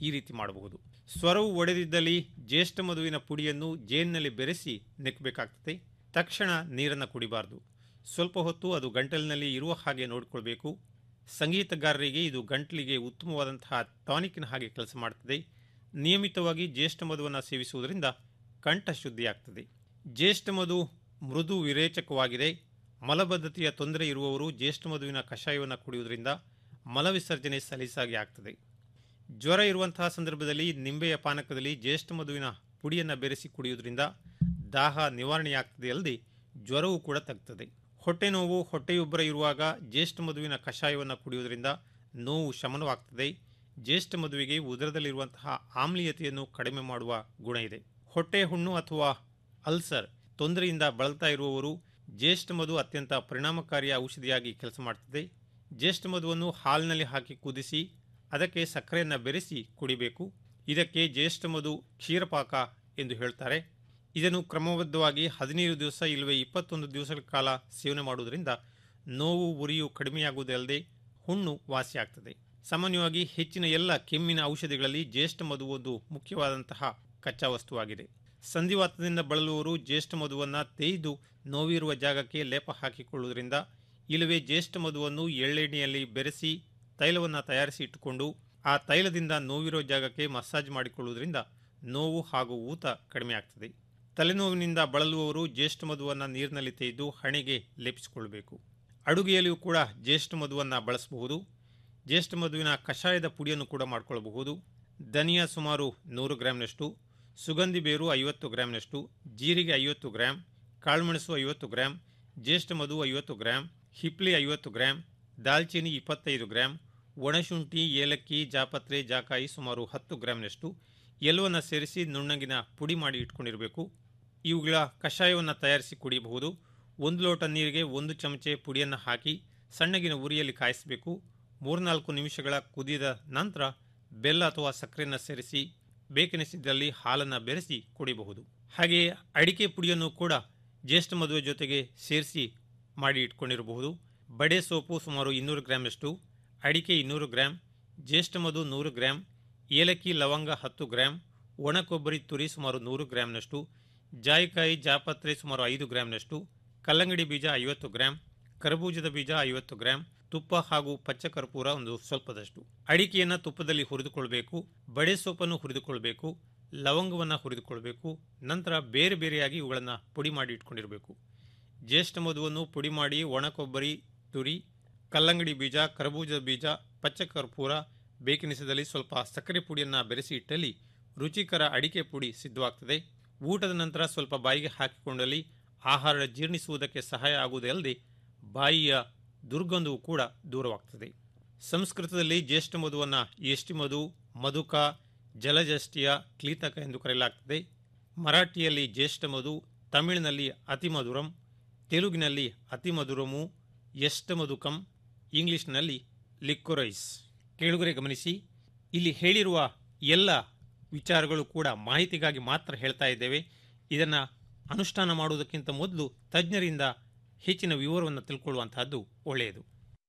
ಈ ರೀತಿ ಮಾಡಬಹುದು ಸ್ವರವು ಒಡೆದಿದ್ದಲ್ಲಿ ಜ್ಯೇಷ್ಠ ಮಧುವಿನ ಪುಡಿಯನ್ನು ಜೇನಿನಲ್ಲಿ ಬೆರೆಸಿ ನೆಕ್ಕಬೇಕಾಗ್ತದೆ ತಕ್ಷಣ ನೀರನ್ನು ಕುಡಿಬಾರದು ಸ್ವಲ್ಪ ಹೊತ್ತು ಅದು ಗಂಟಲಿನಲ್ಲಿ ಇರುವ ಹಾಗೆ ನೋಡಿಕೊಳ್ಬೇಕು ಸಂಗೀತಗಾರರಿಗೆ ಇದು ಗಂಟಲಿಗೆ ಉತ್ತಮವಾದಂತಹ ಟಾನಿಕ್ನ ಹಾಗೆ ಕೆಲಸ ಮಾಡ್ತದೆ ನಿಯಮಿತವಾಗಿ ಜ್ಯೇಷ್ಠ ಮಧುವನ್ನು ಸೇವಿಸುವುದರಿಂದ ಕಂಠ ಶುದ್ಧಿಯಾಗ್ತದೆ ಜ್ಯೇಷ್ಠ ಮಧು ಮೃದು ವಿರೇಚಕವಾಗಿದೆ ಮಲಬದ್ಧತೆಯ ತೊಂದರೆ ಇರುವವರು ಜ್ಯೇಷ್ಠ ಮಧುವಿನ ಕಷಾಯವನ್ನು ಕುಡಿಯುವುದರಿಂದ ಮಲವಿಸರ್ಜನೆ ಸಲೀಸಾಗಿ ಆಗ್ತದೆ ಜ್ವರ ಇರುವಂತಹ ಸಂದರ್ಭದಲ್ಲಿ ನಿಂಬೆಯ ಪಾನಕದಲ್ಲಿ ಜ್ಯೇಷ್ಠ ಮಧುವಿನ ಪುಡಿಯನ್ನು ಬೆರೆಸಿ ಕುಡಿಯುವುದರಿಂದ ದಾಹ ನಿವಾರಣೆಯಾಗ್ತದೆ ಅಲ್ಲದೆ ಜ್ವರವೂ ಕೂಡ ತಗ್ತದೆ ಹೊಟ್ಟೆ ನೋವು ಹೊಟ್ಟೆಯುಬ್ಬರ ಇರುವಾಗ ಜ್ಯೇಷ್ಠ ಮಧುವಿನ ಕಷಾಯವನ್ನು ಕುಡಿಯುವುದರಿಂದ ನೋವು ಶಮನವಾಗ್ತದೆ ಜ್ಯೇಷ್ಠ ಮಧುವಿಗೆ ಉದರದಲ್ಲಿರುವಂತಹ ಆಮ್ಲೀಯತೆಯನ್ನು ಕಡಿಮೆ ಮಾಡುವ ಗುಣ ಇದೆ ಹೊಟ್ಟೆ ಹುಣ್ಣು ಅಥವಾ ಅಲ್ಸರ್ ತೊಂದರೆಯಿಂದ ಬಳಲ್ತಾ ಇರುವವರು ಜ್ಯೇಷ್ಠ ಮಧು ಅತ್ಯಂತ ಪರಿಣಾಮಕಾರಿಯ ಔಷಧಿಯಾಗಿ ಕೆಲಸ ಮಾಡ್ತದೆ ಜ್ಯೇಷ್ಠ ಮಧುವನ್ನು ಹಾಲಿನಲ್ಲಿ ಹಾಕಿ ಕುದಿಸಿ ಅದಕ್ಕೆ ಸಕ್ಕರೆಯನ್ನು ಬೆರೆಸಿ ಕುಡಿಬೇಕು ಇದಕ್ಕೆ ಜ್ಯೇಷ್ಠ ಮಧು ಕ್ಷೀರಪಾಕ ಎಂದು ಹೇಳ್ತಾರೆ ಇದನ್ನು ಕ್ರಮಬದ್ಧವಾಗಿ ಹದಿನೈದು ದಿವಸ ಇಲ್ಲವೇ ಇಪ್ಪತ್ತೊಂದು ದಿವಸಗಳ ಕಾಲ ಸೇವನೆ ಮಾಡುವುದರಿಂದ ನೋವು ಉರಿಯು ಕಡಿಮೆಯಾಗುವುದಲ್ಲದೆ ಹುಣ್ಣು ವಾಸಿಯಾಗ್ತದೆ ಸಾಮಾನ್ಯವಾಗಿ ಹೆಚ್ಚಿನ ಎಲ್ಲ ಕೆಮ್ಮಿನ ಔಷಧಿಗಳಲ್ಲಿ ಜ್ಯೇಷ್ಠ ಮಧು ಒಂದು ಮುಖ್ಯವಾದಂತಹ ಕಚ್ಚಾ ವಸ್ತುವಾಗಿದೆ ಸಂಧಿವಾತದಿಂದ ಬಳಲುವವರು ಜ್ಯೇಷ್ಠ ಮಧುವನ್ನು ತೇಯ್ದು ನೋವಿರುವ ಜಾಗಕ್ಕೆ ಲೇಪ ಹಾಕಿಕೊಳ್ಳುವುದರಿಂದ ಇಲ್ಲವೇ ಜ್ಯೇಷ್ಠ ಮಧುವನ್ನು ಎಳ್ಳೆಣ್ಣೆಯಲ್ಲಿ ಬೆರೆಸಿ ತೈಲವನ್ನು ತಯಾರಿಸಿ ಇಟ್ಟುಕೊಂಡು ಆ ತೈಲದಿಂದ ನೋವಿರೋ ಜಾಗಕ್ಕೆ ಮಸಾಜ್ ಮಾಡಿಕೊಳ್ಳುವುದರಿಂದ ನೋವು ಹಾಗೂ ಊತ ಕಡಿಮೆ ಆಗ್ತದೆ ತಲೆನೋವಿನಿಂದ ಬಳಲುವವರು ಜ್ಯೇಷ್ಠ ಮಧುವನ್ನು ನೀರಿನಲ್ಲಿ ತೆಗೆದು ಹಣೆಗೆ ಲೇಪಿಸಿಕೊಳ್ಳಬೇಕು ಅಡುಗೆಯಲ್ಲಿಯೂ ಕೂಡ ಜ್ಯೇಷ್ಠ ಮಧುವನ್ನು ಬಳಸಬಹುದು ಜ್ಯೇಷ್ಠ ಮಧುವಿನ ಕಷಾಯದ ಪುಡಿಯನ್ನು ಕೂಡ ಮಾಡಿಕೊಳ್ಳಬಹುದು ಧನಿಯಾ ಸುಮಾರು ನೂರು ಗ್ರಾಂನಷ್ಟು ಸುಗಂಧಿ ಬೇರು ಐವತ್ತು ಗ್ರಾಂನಷ್ಟು ಜೀರಿಗೆ ಐವತ್ತು ಗ್ರಾಂ ಕಾಳುಮೆಣಸು ಐವತ್ತು ಗ್ರಾಂ ಜ್ಯೇಷ್ಠ ಮಧು ಐವತ್ತು ಗ್ರಾಂ ಹಿಪ್ಲಿ ಐವತ್ತು ಗ್ರಾಂ ದಾಲ್ಚಿನ್ನಿ ಇಪ್ಪತ್ತೈದು ಗ್ರಾಂ ಒಣಶುಂಠಿ ಏಲಕ್ಕಿ ಜಾಪತ್ರೆ ಜಾಕಾಯಿ ಸುಮಾರು ಹತ್ತು ಗ್ರಾಂನಷ್ಟು ಎಲ್ಲವನ್ನು ಸೇರಿಸಿ ನುಣ್ಣಗಿನ ಪುಡಿ ಮಾಡಿ ಇಟ್ಕೊಂಡಿರಬೇಕು ಇವುಗಳ ಕಷಾಯವನ್ನು ತಯಾರಿಸಿ ಕುಡಿಯಬಹುದು ಒಂದು ಲೋಟ ನೀರಿಗೆ ಒಂದು ಚಮಚೆ ಪುಡಿಯನ್ನು ಹಾಕಿ ಸಣ್ಣಗಿನ ಉರಿಯಲ್ಲಿ ಕಾಯಿಸಬೇಕು ಮೂರ್ನಾಲ್ಕು ನಿಮಿಷಗಳ ಕುದಿದ ನಂತರ ಬೆಲ್ಲ ಅಥವಾ ಸಕ್ಕರೆಯನ್ನು ಸೇರಿಸಿ ಬೇಕೆನಿಸಿದ್ದಲ್ಲಿ ಹಾಲನ್ನು ಬೆರೆಸಿ ಕುಡಿಯಬಹುದು ಹಾಗೆಯೇ ಅಡಿಕೆ ಪುಡಿಯನ್ನು ಕೂಡ ಜ್ಯೇಷ್ಠ ಮದುವೆ ಜೊತೆಗೆ ಸೇರಿಸಿ ಮಾಡಿ ಇಟ್ಕೊಂಡಿರಬಹುದು ಬಡೆ ಸೋಪು ಸುಮಾರು ಇನ್ನೂರು ಗ್ರಾಂನಷ್ಟು ಅಡಿಕೆ ಇನ್ನೂರು ಗ್ರಾಂ ಜ್ಯೇಷ್ಠ ಮಧು ನೂರು ಗ್ರಾಂ ಏಲಕ್ಕಿ ಲವಂಗ ಹತ್ತು ಗ್ರಾಂ ಒಣ ಕೊಬ್ಬರಿ ತುರಿ ಸುಮಾರು ನೂರು ಗ್ರಾಂನಷ್ಟು ಜಾಯಿಕಾಯಿ ಜಾಪತ್ರೆ ಸುಮಾರು ಐದು ಗ್ರಾಂನಷ್ಟು ಕಲ್ಲಂಗಡಿ ಬೀಜ ಐವತ್ತು ಗ್ರಾಂ ಕರಬೂಜದ ಬೀಜ ಐವತ್ತು ಗ್ರಾಂ ತುಪ್ಪ ಹಾಗೂ ಪಚ್ಚ ಕರ್ಪೂರ ಒಂದು ಸ್ವಲ್ಪದಷ್ಟು ಅಡಿಕೆಯನ್ನು ತುಪ್ಪದಲ್ಲಿ ಹುರಿದುಕೊಳ್ಬೇಕು ಬಡೆ ಸೊಪ್ಪನ್ನು ಹುರಿದುಕೊಳ್ಬೇಕು ಲವಂಗವನ್ನು ಹುರಿದುಕೊಳ್ಬೇಕು ನಂತರ ಬೇರೆ ಬೇರೆಯಾಗಿ ಇವುಗಳನ್ನು ಪುಡಿ ಮಾಡಿ ಇಟ್ಕೊಂಡಿರಬೇಕು ಜ್ಯೇಷ್ಠ ಮಧುವನ್ನು ಪುಡಿ ಮಾಡಿ ಒಣ ಕೊಬ್ಬರಿ ತುರಿ ಕಲ್ಲಂಗಡಿ ಬೀಜ ಕರಬೂಜದ ಬೀಜ ಪಚ್ಚ ಕರ್ಪೂರ ಬೇಕೆನಿಸದಲ್ಲಿ ಸ್ವಲ್ಪ ಸಕ್ಕರೆ ಪುಡಿಯನ್ನು ಬೆರೆಸಿ ಇಟ್ಟಲ್ಲಿ ರುಚಿಕರ ಅಡಿಕೆ ಪುಡಿ ಸಿದ್ಧವಾಗ್ತದೆ ಊಟದ ನಂತರ ಸ್ವಲ್ಪ ಬಾಯಿಗೆ ಹಾಕಿಕೊಂಡಲ್ಲಿ ಆಹಾರ ಜೀರ್ಣಿಸುವುದಕ್ಕೆ ಸಹಾಯ ಆಗುವುದಲ್ಲದೆ ಬಾಯಿಯ ದುರ್ಗಂಧವು ಕೂಡ ದೂರವಾಗ್ತದೆ ಸಂಸ್ಕೃತದಲ್ಲಿ ಜ್ಯೇಷ್ಠ ಮಧುವನ್ನು ಯಷ್ಟಿ ಮಧು ಮಧುಕ ಜಲಜಷ್ಟಿಯ ಕ್ಲೀತಕ ಎಂದು ಕರೆಯಲಾಗ್ತದೆ ಮರಾಠಿಯಲ್ಲಿ ಜ್ಯೇಷ್ಠ ಮಧು ತಮಿಳಿನಲ್ಲಿ ಅತಿಮಧುರಂ ತೆಲುಗಿನಲ್ಲಿ ಅತಿಮಧುರಮು ಯಷ್ಟಮಧುಕಂ ಇಂಗ್ಲಿಷ್ನಲ್ಲಿ ಲಿಕ್ಕೊರೈಸ್ ಕೇಳುಗರೆ ಗಮನಿಸಿ ಇಲ್ಲಿ ಹೇಳಿರುವ ಎಲ್ಲ ವಿಚಾರಗಳು ಕೂಡ ಮಾಹಿತಿಗಾಗಿ ಮಾತ್ರ ಹೇಳ್ತಾ ಇದ್ದೇವೆ ಇದನ್ನು ಅನುಷ್ಠಾನ ಮಾಡುವುದಕ್ಕಿಂತ ಮೊದಲು ತಜ್ಞರಿಂದ ಹೆಚ್ಚಿನ ವಿವರವನ್ನು ತಿಳ್ಕೊಳ್ಳುವಂತಹದ್ದು ಒಳ್ಳೆಯದು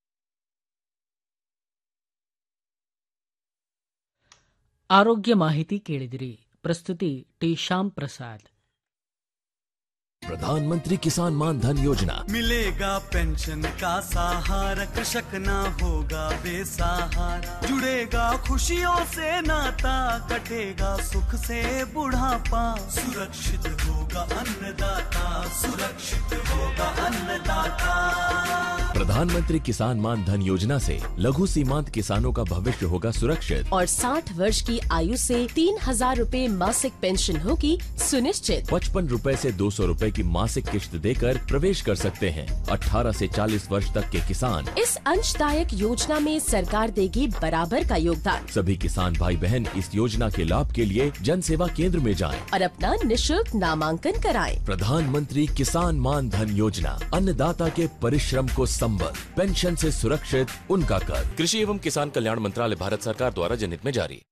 ಆರೋಗ್ಯ ಮಾಹಿತಿ ಕೇಳಿದಿರಿ ಪ್ರಸ್ತುತಿ ಟಿ ಶ್ಯಾಮ್ ಪ್ರಸಾದ್ प्रधानमंत्री किसान मान धन योजना मिलेगा पेंशन का सहारा कृषक ना होगा बेसहारा जुड़ेगा खुशियों से नाता कटेगा सुख से बुढ़ापा सुरक्षित होगा अन्नदाता सुरक्षित होगा अन्नदाता प्रधानमंत्री किसान मान धन योजना से लघु सीमांत किसानों का भविष्य होगा सुरक्षित और 60 वर्ष की आयु से तीन हजार रूपए मासिक पेंशन होगी सुनिश्चित पचपन रूपए से दो सौ रूपए की मासिक किश्त देकर प्रवेश कर सकते हैं 18 से 40 वर्ष तक के किसान इस अंशदायक योजना में सरकार देगी बराबर का योगदान सभी किसान भाई बहन इस योजना के लाभ के लिए जन सेवा केंद्र में जाएं। और अपना निशुल्क नामांकन कराएं। प्रधानमंत्री किसान मान धन योजना अन्नदाता के परिश्रम को संबल पेंशन से सुरक्षित उनका कर कृषि एवं किसान कल्याण मंत्रालय भारत सरकार द्वारा जनहित में जारी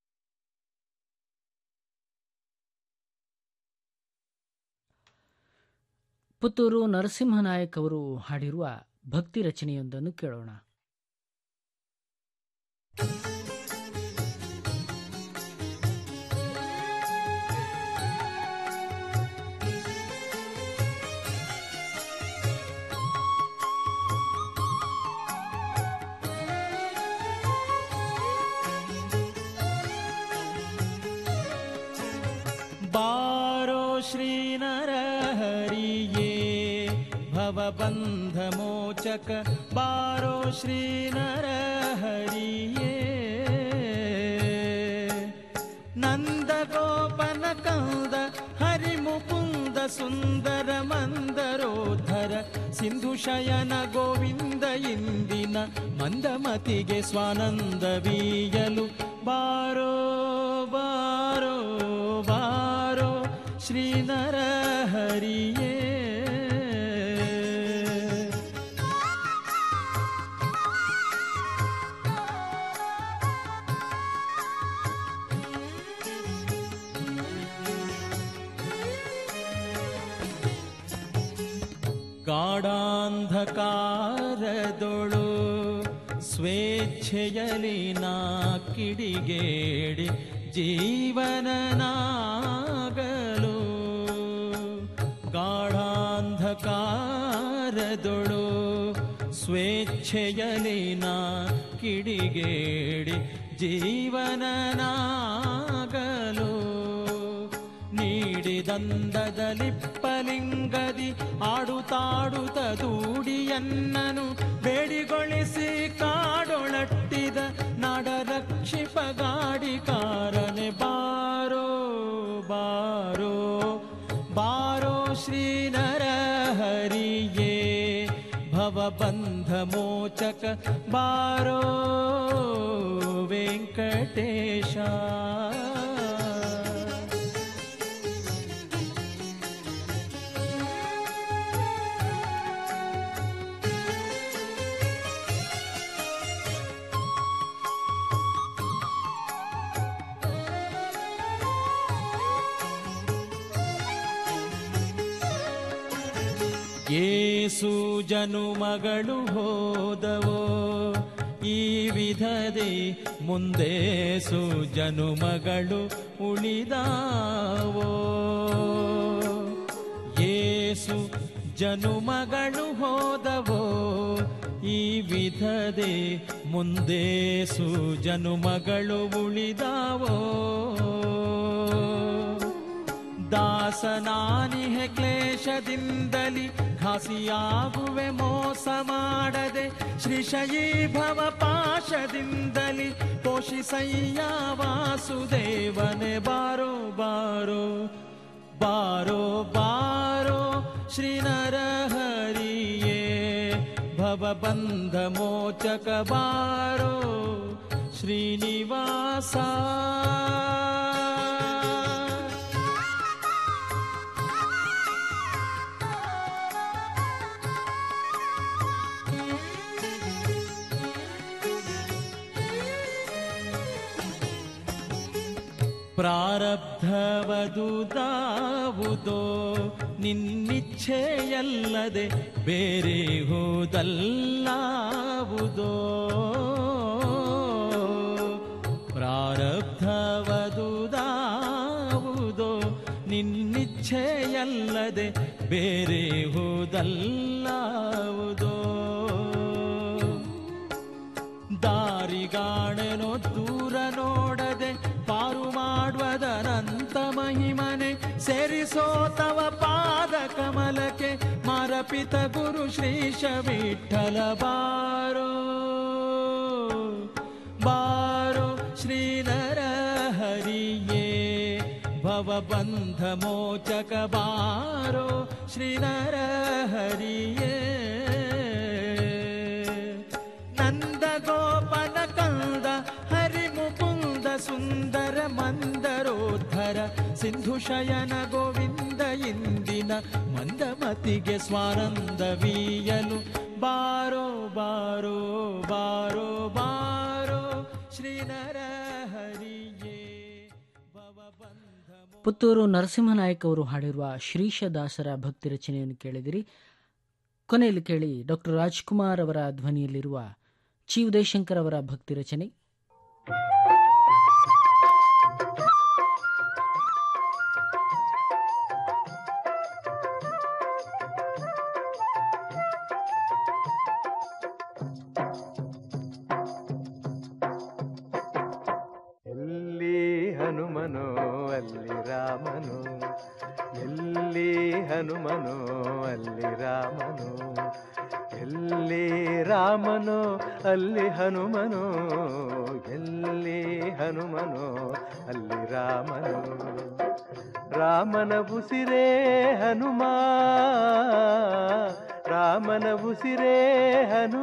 ಪುತ್ತೂರು ನರಸಿಂಹನಾಯಕ್ ಅವರು ಹಾಡಿರುವ ಭಕ್ತಿ ರಚನೆಯೊಂದನ್ನು ಕೇಳೋಣ श्रीनरहरिये भवबन्धमोचक बारो श्रीनरहरिये नन्दगोपन कन्द हरिमुकुन्द सुन्दर मन्दरोद्धर ಸಿಂಧುಶಯನ ಗೋವಿಂದ ಇಂದಿನ ಮಂದಮತಿಗೆ ಸ್ವಾನಂದವೀಯಲು ಬಾರೋ ಬಾರೋ ಬಾರೋ ಶ್ರೀನರ ಹರಿಯೇ ಗಾಢಾಂಧಕಾರದೊಳು ಸ್ವೇಚ್ಛೆಯಲಿ ನಾ ಕಿಡಿಗೇಡಿ ಜೀವನನಾಗಲು ಗಾಢಾಂಧಕಾರದೊಳು ಸ್ವೇಚ್ಛೆಯಲಿ ನಾ ಕಿಡಿಗೇಡಿ ಜೀವನನಾಗಲು ನೀಡಿದಂದದಲಿಪ್ಪಲಿಂಗದಿ ಆಡುತ್ತಾಡುತ್ತ ದೂಡಿಯನ್ನನು ಬೇಡಿಗೊಳಿಸಿ ಕಾಡೊಳಟ್ಟಿದ ನಾಡರಕ್ಷಿಪ ಗಾಡಿಕಾರನೆ ಬಾರೋ ಬಾರೋ ಬಾರೋ ಶ್ರೀನರ ಹರಿಯೇ ಭವಬಂಧ ಮೋಚಕ ಬಾರೋ ವೆಂಕಟೇಶ ಏಸು ಜನುಮಗಳು ಹೋದವೋ ಈ ವಿಧದೆ ಮುಂದೆ ಸು ಜನುಮಗಳು ಉಳಿದಾವೋ ಏಸು ಜನುಮಗಳು ಹೋದವೋ ಈ ವಿಧದೆ ಮುಂದೆ ಸು ಜನುಮಗಳು ಉಳಿದಾವೋ ದಾಸನಾನಿಹೆ ಕ್ಲೇಶದಿಂದಲಿ ಘಾಸಿಯಾಗುವೆ ಮೋಸ ಮಾಡದೆ ಶ್ರೀಶಯೀ ಭವ ಪಾಶದಿಂದಲಿ ಪೋಷಿಸಯ್ಯ ವಾಸುದೇವನೆ ಬಾರೋ ಬಾರೋ ಬಾರೋ ಬಾರೋ ಶ್ರೀನರ ಹರಿಯೇ ಭವಬಂಧ ಮೋಚಕ ಬಾರೋ ಶ್ರೀನಿವಾಸ ಪ್ರಾರಬ್ಧವದುದಾವುದೋ ನಿನ್ನಿಚ್ಛೆಯಲ್ಲದೆ ಬೇರೆ ಹೋದಲ್ಲಾವುದೋ ಪ್ರಾರಬ್ಧವದುದಾವುದೋ ನಿನ್ನಿಚ್ಛೆಯಲ್ಲದೆ ಬೇರೆ ಹೋದಲ್ಲಾವುದೋ ದಾರಿಗಾಣೆನೋ ದೂರ ನೋಡದೆ ಪಾರು ಮಾಡುವುದನಂತ ಮಹಿಮನೆ ಸೇರಿಸೋ ತವ ಪಾದ ಕಮಲಕ್ಕೆ ಮರಪಿತ ಗುರು ಶ್ರೀಶ ವಿಠಲ ಬಾರೋ ಬಾರೋ ಶ್ರೀನರ ಹರಿಯೇ ಭವಬಂಧ ಮೋಚಕ ಬಾರೋ ಶ್ರೀನರ ಹರಿಯೇ ನಂದ ಗೋಪನ ಕಂದ ಹರಿ ಮುಕುಂದ ಸುಂದರ ಮಂದರೋದ್ಧರ ಸಿಂಧು ಶಯನ ಗೋವಿಂದ ಇಂದಿನ ಮಂದಮತಿಗೆ ಸ್ವಾನಂದವೀಯಲು ಬಾರೋ ಬಾರೋ ಬಾರೋ ಬಾರೋ ಶ್ರೀನರ ಹರಿಯೇ ಭವಬಂಧ ಪುತ್ತೂರು ನರಸಿಂಹನಾಯಕ್ ಅವರು ಹಾಡಿರುವ ಶ್ರೀಶದಾಸರ ಭಕ್ತಿ ರಚನೆಯನ್ನು ಕೇಳಿದಿರಿ ಕೊನೆಯಲ್ಲಿ ಕೇಳಿ ಡಾಕ್ಟರ್ ರಾಜ್ಕುಮಾರ್ ಅವರ ಧ್ವನಿಯಲ್ಲಿರುವ ಚಿ ಉದಯಶಂಕರ್ ಅವರ ಭಕ್ತಿ ರಚನೆ ಎಲ್ಲಿ ಹನುಮನೋ ಅಲ್ಲಿ ರಾಮನು ಎಲ್ಲಿ ಹನುಮನೋ ಅಲ್ಲಿ ರಾಮನು ಎಲ್ಲಿ ರಾಮನೋ ಅಲ್ಲಿ ಹನುಮನೋ ಎಲ್ಲಿ ಹನುಮನೋ ಅಲ್ಲಿ ರಾಮನು ರಾಮನ ಉಸಿರೇ ಹನುಮ ರಾಮನ ಉಸಿರೇ ಹನು